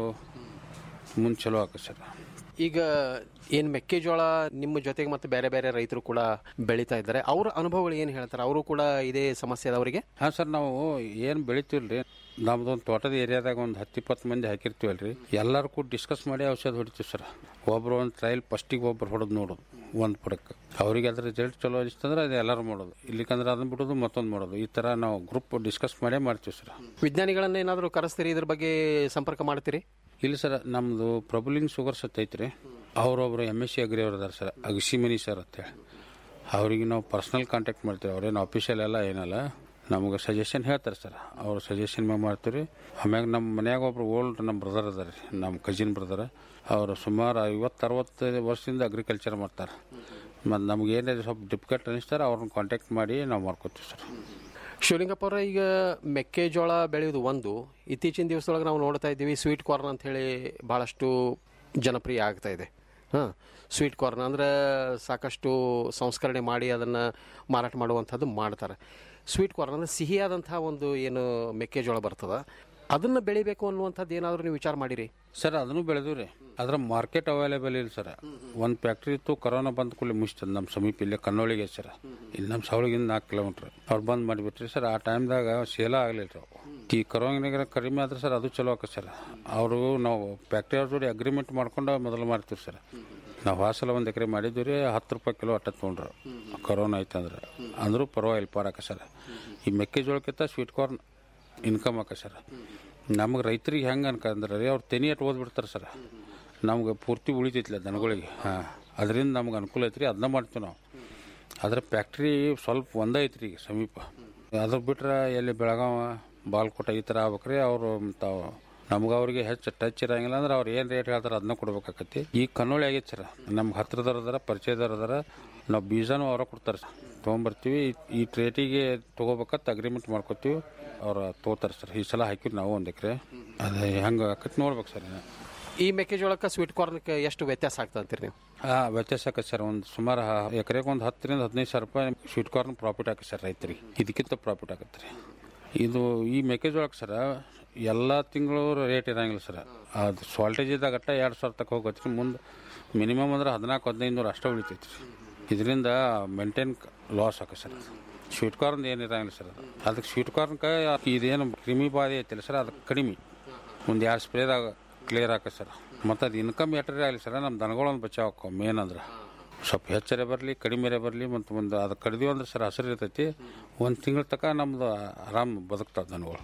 ಮುಂದೆ ಚಲೋ ಆಕೈತೆ ಸರ್ ಈಗ ಏನು ಮೆಕ್ಕೆಜೋಳ ನಿಮ್ಮ ಜೊತೆಗೆ ಮತ್ತು ಬೇರೆ ಬೇರೆ ರೈತರು ಕೂಡ ಬೆಳೀತಾ ಇದ್ದಾರೆ ಅವ್ರ ಅನುಭವಗಳು ಏನು ಹೇಳ್ತಾರೆ ಅವರು ಕೂಡ ಇದೇ ಸಮಸ್ಯೆ ಅದ ಅವರಿಗೆ ಹಾಂ ಸರ್ ನಾವು ಏನು ಬೆಳಿತೀವಲ್ರಿ ನಮ್ದೊಂದು ತೋಟದ ಏರಿಯಾದಾಗ ಒಂದು ಹತ್ತು ಇಪ್ಪತ್ತು ಮಂದಿ ಹಾಕಿರ್ತೀವಲ್ರಿ ಎಲ್ಲರೂ ಕೂಡ ಡಿಸ್ಕಸ್ ಮಾಡಿ ಔಷಧ ಹೊಡಿತೀವಿ ಸರ್ ಒಬ್ರು ಒಂದು ಟ್ರಯಲ್ ಫಸ್ಟಿಗೆ ಒಬ್ರು ಹೊಡೆದು ನೋಡೋದು ಒಂದು ಪಡಕ್ಕೆ ಅವ್ರಿಗೆ ಅದ್ರ ರಿಸಲ್ಟ್ ಚಲೋ ಅನಿಸ್ತಂದ್ರೆ ಅದು ಎಲ್ಲರೂ ಮಾಡೋದು ಇಲ್ಲಿಕಂದ್ರೆ ಅದನ್ನ ಬಿಡೋದು ಮತ್ತೊಂದು ಮಾಡೋದು ಈ ಥರ ನಾವು ಗ್ರೂಪ್ ಡಿಸ್ಕಸ್ ಮಾಡೇ ಮಾಡ್ತೀವಿ ಸರ್ ವಿಜ್ಞಾನಿಗಳನ್ನ ಏನಾದರೂ ಕರೆಸ್ತೀರಿ ಇದ್ರ ಬಗ್ಗೆ ಸಂಪರ್ಕ ಮಾಡ್ತೀರಿ ಇಲ್ಲ ಸರ್ ನಮ್ಮದು ಪ್ರಭುಲಿಂಗ್ ಶುಗರ್ಸ್ ಅಂತ ಐತ್ರಿ ಅವರೊಬ್ರು ಎಮ್ ಎಸ್ ಸಿ ಅಗ್ರಿ ಅವ್ರು ಅದಾರ ಸರ್ ಅಗಸಿಮನಿ ಸರ್ ಅಂತೇಳಿ ಅವ್ರಿಗೆ ನಾವು ಪರ್ಸ್ನಲ್ ಕಾಂಟ್ಯಾಕ್ಟ್ ಮಾಡ್ತೀವಿ ಅವ್ರೇನು ಆಫೀಷಿಯಲ್ ಎಲ್ಲ ಏನಲ್ಲ ನಮಗೆ ಸಜೆಷನ್ ಹೇಳ್ತಾರೆ ಸರ್ ಅವ್ರ ಸಜೆಷನ್ ಮ್ಯಾಗ ಮಾಡ್ತೀವಿ ಆಮ್ಯಾಗ ನಮ್ಮ ಮನ್ಯಾಗ ಒಬ್ರು ಓಲ್ಡ್ ನಮ್ಮ ಬ್ರದರ್ ಅದಾರ ರೀ ನಮ್ಮ ಕಜಿನ್ ಬ್ರದರ್ ಅವರು ಸುಮಾರು ಐವತ್ತು ಅರವತ್ತು ವರ್ಷದಿಂದ ಅಗ್ರಿಕಲ್ಚರ್ ಮಾಡ್ತಾರೆ ಮತ್ತು ನಮ್ಗೆ ಏನಾದ್ರು ಸ್ವಲ್ಪ ಡಿಫಿಕಲ್ಟ್ ಅನಿಸ್ತಾರೆ ಅವ್ರನ್ನ ಕಾಂಟ್ಯಾಕ್ಟ್ ಮಾಡಿ ನಾವು ಮಾಡ್ಕೊತೀವಿ ಸರ್ ಶಿವಲಿಂಗಪ್ಪ ಅವರ ಈಗ ಮೆಕ್ಕೆಜೋಳ ಬೆಳೆಯೋದು ಒಂದು ಇತ್ತೀಚಿನ ದಿವಸದೊಳಗೆ ನಾವು ನೋಡ್ತಾ ಇದ್ದೀವಿ ಸ್ವೀಟ್ ಕಾರ್ನ್ ಅಂತ ಹೇಳಿ ಭಾಳಷ್ಟು ಜನಪ್ರಿಯ ಆಗ್ತಾ ಇದೆ ಹಾಂ ಸ್ವೀಟ್ ಕಾರ್ನ್ ಅಂದರೆ ಸಾಕಷ್ಟು ಸಂಸ್ಕರಣೆ ಮಾಡಿ ಅದನ್ನು ಮಾರಾಟ ಮಾಡುವಂಥದ್ದು ಮಾಡ್ತಾರೆ ಸ್ವೀಟ್ ಕಾರ್ನ್ ಅಂದರೆ ಸಿಹಿಯಾದಂಥ ಒಂದು ಏನು ಮೆಕ್ಕೆಜೋಳ ಬರ್ತದ ಅದನ್ನು ಬೆಳಿಬೇಕು ಅನ್ನುವಂಥದ್ದು ಏನಾದರೂ ನೀವು ವಿಚಾರ ಮಾಡಿರಿ ಸರ್ ಅದನ್ನು ಬೆಳೆದು ರೀ ಅದ್ರ ಮಾರ್ಕೆಟ್ ಅವೈಲೇಬಲ್ ಇಲ್ಲ ಸರ್ ಒಂದು ಫ್ಯಾಕ್ಟ್ರಿ ಇತ್ತು ಕರೋನಾ ಬಂದ ಕೂಡಲೇ ಮುಗಿಸ್ತದೆ ನಮ್ಮ ಸಮೀಪ ಇಲ್ಲೇ ಕನ್ನೋಳಿಗೆ ಸರ್ ಇಲ್ಲಿ ನಮ್ಮ ಸವಳಿಗಿಂದ ನಾಲ್ಕು ಕಿಲೋಮೀಟ್ರ್ ಅವ್ರು ಬಂದ್ ಮಾಡಿಬಿಟ್ರಿ ಸರ್ ಆ ಟೈಮ್ದಾಗ ಸೇಲ ಆಗಲಿಲ್ಲ ರೀ ಅವು ಈ ಕರೋನಾಗ ಕಡಿಮೆ ಆದ್ರೆ ಸರ್ ಅದು ಚಲೋ ಆಕ ಸರ್ ಅವರು ನಾವು ಫ್ಯಾಕ್ಟ್ರಿ ಅವ್ರ ಜೋಡಿ ಅಗ್ರಿಮೆಂಟ್ ಮಾಡ್ಕೊಂಡು ಮೊದಲು ಮಾಡ್ತೀವಿ ಸರ್ ನಾವು ಹಾಸಲ ಒಂದು ಎಕರೆ ಮಾಡಿದ್ವಿ ರೀ ಹತ್ತು ರೂಪಾಯಿ ಕಿಲೋ ಅಟ್ಟ ತೊಗೊಂಡ್ರು ಕರೋನಾ ಐತಂದ್ರೆ ಅಂದರೂ ಪರವಾಗಿಲ್ಲ ಪಾಡಾಕ ಸರ್ ಈ ಮೆಕ್ಕೆಜೋಳಕ್ಕಿಂತ ಸ್ವೀಟ್ ಕಾರ್ನ್ ಇನ್ಕಮ್ ಆಕ ಸರ್ ನಮಗೆ ರೈತರಿಗೆ ಹೆಂಗೆ ಅನ್ಕಂದ್ರೆ ರೀ ಅವ್ರು ತೆನಿ ಅಟ್ ಓದ್ಬಿಡ್ತಾರೆ ಸರ್ ನಮ್ಗೆ ಪೂರ್ತಿ ಉಳಿತೈತಿಲ್ಲ ದನಗಳಿಗೆ ಹಾಂ ಅದರಿಂದ ನಮ್ಗೆ ಅನುಕೂಲ ಐತ್ರಿ ಅದನ್ನ ಮಾಡ್ತೀವಿ ನಾವು ಅದ್ರ ಫ್ಯಾಕ್ಟ್ರಿ ಸ್ವಲ್ಪ ಒಂದೇ ಐತ್ರಿ ಈಗ ಸಮೀಪ ಅದ್ರ ಬಿಟ್ರೆ ಎಲ್ಲಿ ಬೆಳಗಾವ ಬಾಲ್ಕೋಟ ಈ ಥರ ಆಗ್ಬೇಕ್ರಿ ಅವರು ತಾವು ನಮ್ಗೆ ಅವ್ರಿಗೆ ಹೆಚ್ಚು ಟಚ್ ಇರಂಗಿಲ್ಲ ಅಂದ್ರೆ ಅವ್ರು ಏನು ರೇಟ್ ಹೇಳ್ತಾರೆ ಅದನ್ನ ಕೊಡ್ಬೇಕಾಕತಿ ಈಗ ಕನ್ನೋಳಿ ಆಗೈತೆ ಸರ್ ನಮ್ಗೆ ಹತ್ರದವ್ರು ಅದಾರ ಪರಿಚಯದವ್ರು ಅದಾರ ನಾವು ಬೀಜನೂ ಅವರ ಕೊಡ್ತಾರೆ ಸರ್ ತೊಗೊಂಬರ್ತೀವಿ ಈ ರೇಟಿಗೆ ತೊಗೋಬೇಕಂತ ಅಗ್ರಿಮೆಂಟ್ ಮಾಡ್ಕೊತೀವಿ ಅವ್ರು ತೊಗೋತಾರೆ ಸರ್ ಈ ಸಲ ಹಾಕಿವಿ ನಾವು ಒಂದು ಎಕರೆ ಅದು ಹೆಂಗೆ ಆಕತಿ ನೋಡ್ಬೇಕು ಸರ್ ಇನ್ನು. ಈ ಮೆಕ್ಕೆಜೋಳಕ್ಕೆ ಸ್ವೀಟ್ ಕಾರ್ನ್ಗೆ ಎಷ್ಟು ವ್ಯತ್ಯಾಸ ಆಗ್ತದೆ ಅಂತೀರಿ ನೀವು ಆ ವ್ಯತ್ಯಾಸ ಆಕತ್ತೆ ಸರ್ ಒಂದು ಸುಮಾರು ಎಕರೆಗೆ ಒಂದು ಹತ್ತರಿಂದ ಹದಿನೈದು ಸಾವಿರ ರೂಪಾಯಿ ಸ್ವೀಟ್ ಕಾರ್ನ್ ಪ್ರಾಫಿಟ್ ಆಕತ್ತೆ ಸರ್ ರೈತರಿಗೆ ಇದಕ್ಕಿಂತ ಪ್ರಾಫಿಟ್ ಆಕತ್ತೆ ರೀ ಇದು ಈ ಮೆಕ್ಕೆಜೋಳಕ್ಕೆ ಸರ್ ಎಲ್ಲ ತಿಂಗಳು ರೇಟ್ ಇರಂಗಿಲ್ಲ ಸರ್ ಅದು ಸಾಲ್ಟೇಜ್ ಇದ್ದಾಗ ಅಟ್ಟ ಎರಡು ಸಾವಿರ ತಕ್ಕ ಹೋಗತ್ತೆ ರೀ ಮುಂದೆ ಮಿನಿಮಮ್ ಅಂದ್ರೆ ಹದಿನಾಲ್ಕು ಹದಿನೈದು ನೂರು ಅಷ್ಟೇ ಉಳಿತೈತಿ ರೀ ಇದರಿಂದ ಮೇಂಟೈನ್ ಲಾಸ್ ಆಕ ಸರ್ ಸ್ವೀಟ್ ಕಾರ್ನ್ ಏನು ಇರಂಗಿಲ್ಲ ಸರ್ ಅದು ಅದಕ್ಕೆ ಸ್ವೀಟ್ ಕಾರ್ನ್ಗೆ ಇದೇನು ಕ್ರಿಮಿ ಬಾಧೆ ಐತಿಲ್ಲ ಸರ್ ಅದಕ್ಕೆ ಕಡಿಮೆ ಒಂದು ಎರಡು ಸ್ಪ್ರೇದಾಗ ಕ್ಲಿಯರ್ ಆಕ ಸರ್ ಮತ್ತು ಅದು ಇನ್ಕಮ್ ಎಟ್ರೆ ಆಗಲಿ ಸರ್ ನಮ್ಮ ದನಗಳೊಂದು ಬಚಾವ್ ಆಕ್ಕವು ಮೇನ್ ಅಂದ್ರೆ ಸ್ವಲ್ಪ ಹೆಚ್ಚರೆ ಬರಲಿ ಕಡಿಮೆರೆ ಬರಲಿ ಮತ್ತು ಒಂದು ಅದು ಕಡಿದೀವಿ ಅಂದ್ರೆ ಸರ್ ಹಸಿರು ಇರ್ತೈತಿ ಒಂದು ತಿಂಗಳ ತನಕ ನಮ್ದು ಆರಾಮ್ ಬದುಕ್ತಾವೆ ದನಗಳು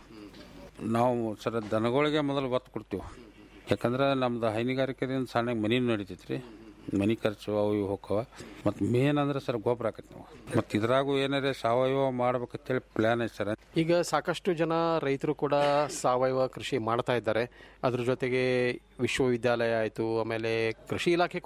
ನಾವು ಸರ್ ದನಗಳಿಗೆ ಮೊದಲು ಒತ್ತು ಕೊಡ್ತೀವಿ ಯಾಕಂದ್ರೆ ನಮ್ದು ಹೈನುಗಾರಿಕೆದಿಂದ ಸಣ್ಣ ಮನಿ ನಡಿತೈತಿ ರೀ ಮನಿ ಖರ್ಚು ಅವು ಇವು ಹೋಕ್ಕವ ಮತ್ತು ಮೇನ್ ಅಂದ್ರೆ ಸರ್ ಗೊಬ್ಬರ ಹಾಕತ್ತೆ ನಾವು ಮತ್ತು ಇದ್ರಾಗೂ ಏನಾರೇ ಸಾವಯವ ಮಾಡ್ಬೇಕಂತೇಳಿ ಪ್ಲ್ಯಾನ್ ಐತೆ ಸರ್ ಈಗ ಸಾಕಷ್ಟು ಜನ ರೈತರು ಕೂಡ ಸಾವಯವ ಕೃಷಿ ಮಾಡ್ತಾ ಇದ್ದಾರೆ ಅದ್ರ ಜೊತೆಗೆ ವಿಶ್ವವಿದ್ಯಾಲಯ ಆಯಿತು ಆಮೇಲೆ ಕೃಷಿ ಇಲಾಖೆ ಕೂಡ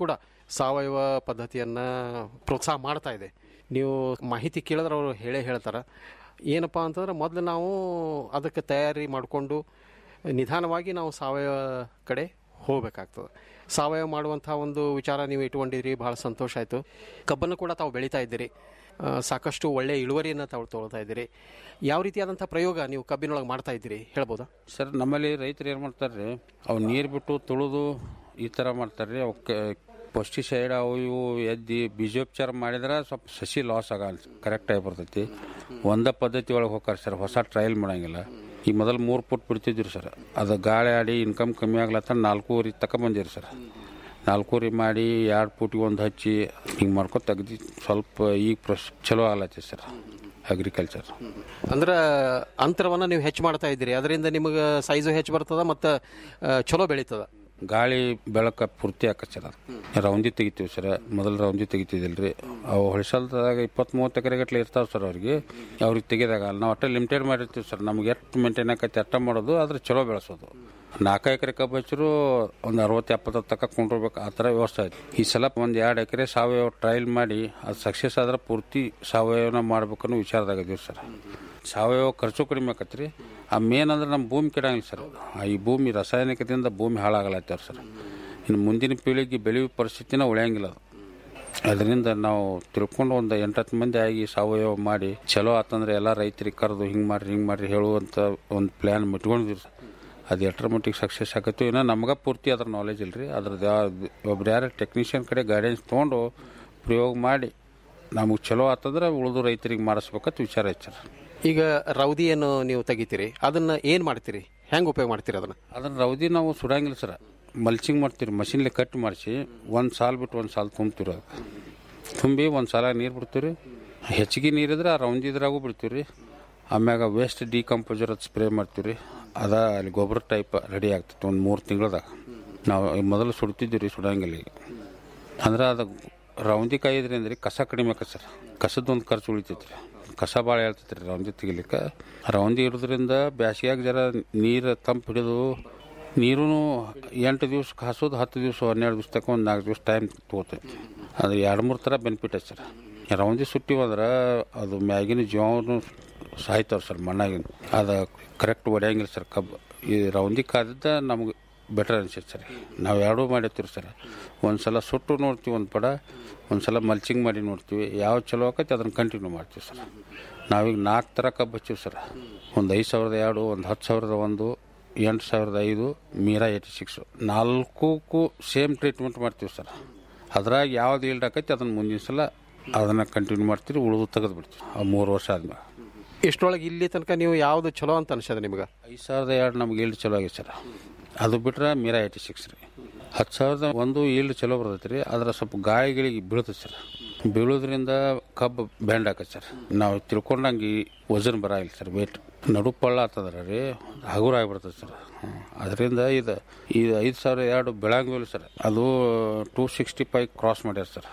ಸಾವಯವ ಪದ್ಧತಿಯನ್ನು ಪ್ರೋತ್ಸಾಹ ಮಾಡ್ತಾ ಇದೆ ನೀವು ಮಾಹಿತಿ ಕೇಳಿದ್ರೆ ಅವರು ಹೇಳೇ ಹೇಳ್ತಾರೆ ಏನಪ್ಪ ಅಂತಂದ್ರೆ ಮೊದಲು ನಾವು ಅದಕ್ಕೆ ತಯಾರಿ ಮಾಡಿಕೊಂಡು ನಿಧಾನವಾಗಿ ನಾವು ಸಾವಯವ ಕಡೆ ಹೋಗಬೇಕಾಗ್ತದೆ ಸಾವಯವ ಮಾಡುವಂಥ ಒಂದು ವಿಚಾರ ನೀವು ಇಟ್ಕೊಂಡಿರಿ ಭಾಳ ಸಂತೋಷ ಆಯಿತು ಕಬ್ಬನ್ನು ಕೂಡ ತಾವು ಬೆಳೀತಾ ಇದ್ದೀರಿ ಆ, ಸಾಕಷ್ಟು ಒಳ್ಳೆಯ ಇಳುವರಿಯನ್ನು ತಾವು ತೊಗೊಳ್ತಾ ಇದ್ದೀರಿ ಯಾವ ರೀತಿಯಾದಂಥ ಪ್ರಯೋಗ ನೀವು ಕಬ್ಬಿನೊಳಗೆ ಮಾಡ್ತಾ ಇದ್ದೀರಿ ಹೇಳ್ಬೋದಾ ಸರ್ ನಮ್ಮಲ್ಲಿ ರೈತರು ಏನು ಮಾಡ್ತಾರೆ ರೀ ಅವು ನೀರು ಬಿಟ್ಟು ತುಳಿದು ಈ ಥರ ಮಾಡ್ತಾರೆ ರೀ ಅವಕ್ಕೆ ಪೆಸ್ಟಿಸೈಡ್ ಅವು ಇವು ಎದ್ದಿ ಬೀಜೋಪಚಾರ ಮಾಡಿದ್ರೆ ಸ್ವಲ್ಪ ಸಸಿ ಲಾಸ್ ಆಗಲ್ಲ ಕರೆಕ್ಟಾಗಿ ಬರ್ತೈತಿ ಒಂದೇ ಪದ್ಧತಿ ಒಳಗೆ ಹೋಗ್ತಾರೆ ಸರ್ ಹೊಸ ಟ್ರಯಲ್ ಮಾಡಂಗಿಲ್ಲ ಈ ಮೊದಲು ಮೂರು ಫುಟ್ ಬಿಡ್ತಿದ್ರಿ ಸರ್ ಅದು ಗಾಳಿ ಆಡಿ ಇನ್ಕಮ್ ಕಮ್ಮಿ ಆಗ್ಲತ್ತ ನಾಲ್ಕೂವರೆ ತಗೊಂಬಂದಿರಿ ಸರ್ ನಾಲ್ಕೂವರೆ ಮಾಡಿ ಎರಡು ಫುಟಿಗೆ ಒಂದು ಹಚ್ಚಿ ಹಿಂಗೆ ಮಾಡ್ಕೊತ ತೆಗ್ದು ಸ್ವಲ್ಪ ಈಗ ಪ್ರೊಸ್ ಚಲೋ ಆಗ್ಲತ್ತೈತಿ ಸರ್ ಅಗ್ರಿಕಲ್ಚರ್ ಅಂದ್ರೆ ಅಂತರವನ್ನು ನೀವು ಹೆಚ್ಚು ಮಾಡ್ತಾ ಇದ್ದೀರಿ ಅದರಿಂದ ನಿಮಗೆ ಸೈಜು ಹೆಚ್ಚು ಬರ್ತದ ಮತ್ತು ಚಲೋ ಬೆಳೀತದ ಗಾಳಿ ಬೆಳಕ ಪೂರ್ತಿ ಆಕತ್ ಸರ್ ಅದು ರೌಂದಿ ತೆಗಿತೀವಿ ಸರ್ ಮೊದಲು ರೌಂದಿ ತೆಗಿತಿದ್ದಿಲ್ರಿ ಅವು ಹೊಳಿಸಲ್ದಾಗ ಇಪ್ಪತ್ತ್ ಮೂವತ್ತು ಎಕರೆ ಗಟ್ಲೆ ಇರ್ತಾವೆ ಸರ್ ಅವ್ರಿಗೆ ಅವ್ರಿಗೆ ತೆಗೆದಾಗ ನಾವು ಅಟ್ಟ ಲಿಮಿಟೆಡ್ ಮಾಡಿರ್ತೀವಿ ಸರ್ ನಮ್ಗೆ ಎಷ್ಟು ಮೇಂಟೈನ್ ಆಕೈತಿ ಅಟ್ಟ ಮಾಡೋದು ಆದ್ರೆ ಚಲೋ ಬೆಳೆಸೋದು ನಾಲ್ಕು ಎಕರೆ ಕಬ್ಬು ಹಚ್ಚರು ಒಂದು ಅರವತ್ತು ಎಪ್ಪತ್ತು ತಕ್ಕ ಕೊಂಡಿರ್ಬೇಕು ಆ ಥರ ವ್ಯವಸ್ಥೆ ಐತಿ ಈ ಸಲ ಒಂದು ಎರಡು ಎಕರೆ ಸಾವಯವ ಟ್ರಯಲ್ ಮಾಡಿ ಅದು ಸಕ್ಸಸ್ ಆದ್ರೆ ಪೂರ್ತಿ ಸಾವಯವನ ಮಾಡ್ಬೇಕನ್ನೋ ವಿಚಾರದಾಗ ಇದೀವಿ ಸರ್ ಸಾವಯವ ಖರ್ಚು ಕಡಿಮೆ ಆಕತ್ರಿ ಆ ಮೇನ್ ಅಂದ್ರೆ ನಮ್ಮ ಭೂಮಿ ಕೆಡಂಗಿಲ್ಲ ಸರ್ ಆ ಈ ಭೂಮಿ ರಾಸಾಯನಿಕದಿಂದ ಭೂಮಿ ಹಾಳಾಗಲತ್ತಾರ ಸರ್ ಇನ್ನು ಮುಂದಿನ ಪೀಳಿಗೆ ಬೆಳೆಯುವ ಪರಿಸ್ಥಿತಿನ ಉಳಿಯಂಗಿಲ್ಲ ಅದು ಅದರಿಂದ ನಾವು ತಿಳ್ಕೊಂಡು ಒಂದು ಎಂಟತ್ತು ಮಂದಿ ಆಗಿ ಸಾವಯವ ಮಾಡಿ ಚಲೋ ಆತಂದ್ರೆ ಎಲ್ಲ ರೈತರಿಗೆ ಕರೆದು ಹಿಂಗೆ ಮಾಡ್ರಿ ಹಿಂಗೆ ಮಾಡ್ರಿ ಹೇಳುವಂಥ ಒಂದು ಪ್ಲ್ಯಾನ್ ಇಟ್ಕೊಂಡಿದ್ದೀವಿ ಸರ್ ಅದು ಎಷ್ಟರ ಮಟ್ಟಿಗೆ ಸಕ್ಸಸ್ ಆಗತ್ತೋ ಏನೋ ನಮ್ಗೆ ಪೂರ್ತಿ ಅದ್ರ ನಾಲೆಜ್ ಇಲ್ರಿ ಅದ್ರದ್ದು ಯಾವ ಒಬ್ರು ಯಾರು ಟೆಕ್ನಿಷಿಯನ್ ಕಡೆ ಗೈಡೆನ್ಸ್ ತೊಗೊಂಡು ಪ್ರಯೋಗ ಮಾಡಿ ನಮಗೆ ಚಲೋ ಆತಂದ್ರೆ ಉಳಿದು ರೈತರಿಗೆ ಮಾಡಿಸ್ಬೇಕಂತ ವಿಚಾರ ಐತೆ ಸರ್ ಈಗ ರೌದಿ ಏನು ನೀವು ತೆಗಿತೀರಿ ಅದನ್ನು ಏನು ಮಾಡ್ತೀರಿ ಹೆಂಗೆ ಉಪಯೋಗ ಮಾಡ್ತೀರಿ ಅದನ್ನು ಅದನ್ನ ರೌದಿ ನಾವು ಸುಡಂಗಿಲ್ಲ ಸರ್ ಮಲ್ಚಿಂಗ್ ಮಾಡ್ತೀವಿ ಮಷಿನ್ಲೆ ಕಟ್ ಮಾಡಿಸಿ ಒಂದು ಸಾಲು ಬಿಟ್ಟು ಒಂದು ಸಾಲು ತುಂಬ್ತೀವಿ ಅದು ತುಂಬಿ ಒಂದು ಸಾಲ ನೀರು ಬಿಡ್ತೀವಿ ಹೆಚ್ಚಿಗೆ ನೀರಿದ್ರೆ ಆ ರೌಂದಿದ್ರಾಗೂ ಬಿಡ್ತೀವಿ ರೀ ಆಮ್ಯಾಗ ವೇಸ್ಟ್ ಡಿಕಂಪೋಸರ್ ಅದು ಸ್ಪ್ರೇ ಮಾಡ್ತೀವಿ ರೀ ಅದ ಅಲ್ಲಿ ಗೊಬ್ಬರ ಟೈಪ್ ರೆಡಿ ಆಗ್ತೈತೆ ಒಂದು ಮೂರು ತಿಂಗಳದಾಗ ನಾವು ಮೊದಲು ಸುಡ್ತಿದ್ದೀವಿ ರೀ ಸುಡಂಗಿಲ್ಲ ಈಗ ಅಂದ್ರೆ ಅದು ರೌಂದಿ ಕಾಯಿದ್ರಿಂದ ರೀ ಕಸ ಕಡಿಮೆ ಆಕತ್ ಸರ್ ಕಸದೊಂದು ಖರ್ಚು ಉಳಿತೈತಿ ರೀ ಕಸ ಭಾಳ ಹೇಳ್ತೈತಿ ರೀ ರೌಂದಿ ತೆಗಿಲಿಕ್ಕೆ ರೌಂದಿ ಇರೋದ್ರಿಂದ ಬ್ಯಾಸಿಗ್ಯಾಗ ಜರ ನೀರು ತಂಪು ಹಿಡಿದು ನೀರು ಎಂಟು ದಿವ್ಸ ಕಾಸೋದು ಹತ್ತು ದಿವಸ ಹನ್ನೆರಡು ದಿವ್ಸ ತಕ್ಕ ಒಂದು ನಾಲ್ಕು ದಿವಸ ಟೈಮ್ ತೊಗೋತೈತಿ ಅದು ಎರಡು ಮೂರು ಥರ ಬೆನಿಫಿಟ್ ಐತೆ ಸರ್ ರೌಂದಿ ಸುಟ್ಟಿವಂದ್ರೆ ಅದು ಮ್ಯಾಗಿನ ಜೀವನು ಸಾಯ್ತಾವೆ ಸರ್ ಮಣ್ಣಾಗಿನ ಅದು ಕರೆಕ್ಟ್ ಹೊಡೆಯಂಗಿಲ್ಲ ಸರ್ ಕಬ್ಬು ಈ ರೌಂದಿ ಕಾದಿದ್ದ ನಮ್ಗೆ ಬೆಟರ್ ಅನ್ಸುತ್ತೆ ಸರ್ ನಾವು ಎರಡೂ ಮಾಡಿರ್ತೀವಿ ಸರ್ ಒಂದು ಸಲ ಸುಟ್ಟು ನೋಡ್ತೀವಿ ಒಂದು ಪಡ ಒಂದು ಸಲ ಮಲ್ಚಿಂಗ್ ಮಾಡಿ ನೋಡ್ತೀವಿ ಯಾವ ಚಲೋ ಆಕೈತಿ ಅದನ್ನು ಕಂಟಿನ್ಯೂ ಮಾಡ್ತೀವಿ ಸರ್ ನಾವೀಗ ನಾಲ್ಕು ಥರ ಕಬ್ಬು ಹಚ್ಚಿವಿ ಸರ್ ಒಂದು ಐದು ಸಾವಿರದ ಎರಡು ಒಂದು ಹತ್ತು ಸಾವಿರದ ಒಂದು ಎಂಟು ಸಾವಿರದ ಐದು ಮೀರಾ ಏಯ್ಟಿ ಸಿಕ್ಸು ನಾಲ್ಕಕ್ಕೂ ಸೇಮ್ ಟ್ರೀಟ್ಮೆಂಟ್ ಮಾಡ್ತೀವಿ ಸರ್ ಅದ್ರಾಗ ಯಾವ್ದು ಈಲ್ಡ್ ಆಕೈತಿ ಅದನ್ನು ಮುಂದಿನ ಸಲ ಅದನ್ನು ಕಂಟಿನ್ಯೂ ಮಾಡ್ತೀವಿ ಉಳಿದು ತೆಗೆದು ಬಿಡ್ತೀವಿ ಆ ಮೂರು ವರ್ಷ ಆದ್ಮೇಲೆ ಇಷ್ಟರೊಳಗೆ ಇಲ್ಲಿ ತನಕ ನೀವು ಯಾವುದು ಚಲೋ ಅಂತ ಅನ್ಸದ ನಿಮ್ಗೆ ಐದು ಸಾವಿರದ ಎರಡು ನಮ್ಗೆ ಈಲ್ಡ್ ಚಲೋ ಆಗೈತೆ ಸರ್ ಅದು ಬಿಟ್ರೆ ಮೀರಾ ಏಯ್ಟಿ ಸಿಕ್ಸ್ ರೀ ಹತ್ತು ಸಾವಿರದ ಒಂದು ಈಲ್ಡ್ ಚಲೋ ಬರ್ತೈತೆ ರೀ ಅದ್ರ ಸ್ವಲ್ಪ ಗಾಯಗಳಿಗೆ ಬೀಳ್ತೈತೆ ಸರ್ ಬೀಳೋದ್ರಿಂದ ಕಬ್ಬು ಬ್ಯಾಂಡ್ ಆಕತ್ತೆ ಸರ್ ನಾವು ತಿಳ್ಕೊಂಡಂಗೆ ಈ ವಜನ್ ಬರಾಗಿಲ್ಲ ಸರ್ ವೇಟ್ ನಡು ಪಳ್ಳ ಆಗ್ತದ್ರ ರೀ ಹಗುರ ಆಗಿಬಿಡ್ತದೆ ಸರ್ ಅದರಿಂದ ಇದು ಇದು ಐದು ಸಾವಿರ ಎರಡು ಬೆಳಂಗಿಲ್ಲ ಸರ್ ಅದು ಟೂ ಸಿಕ್ಸ್ಟಿ ಫೈವ್ ಕ್ರಾಸ್ ಮಾಡ್ಯಾರ ಸರ್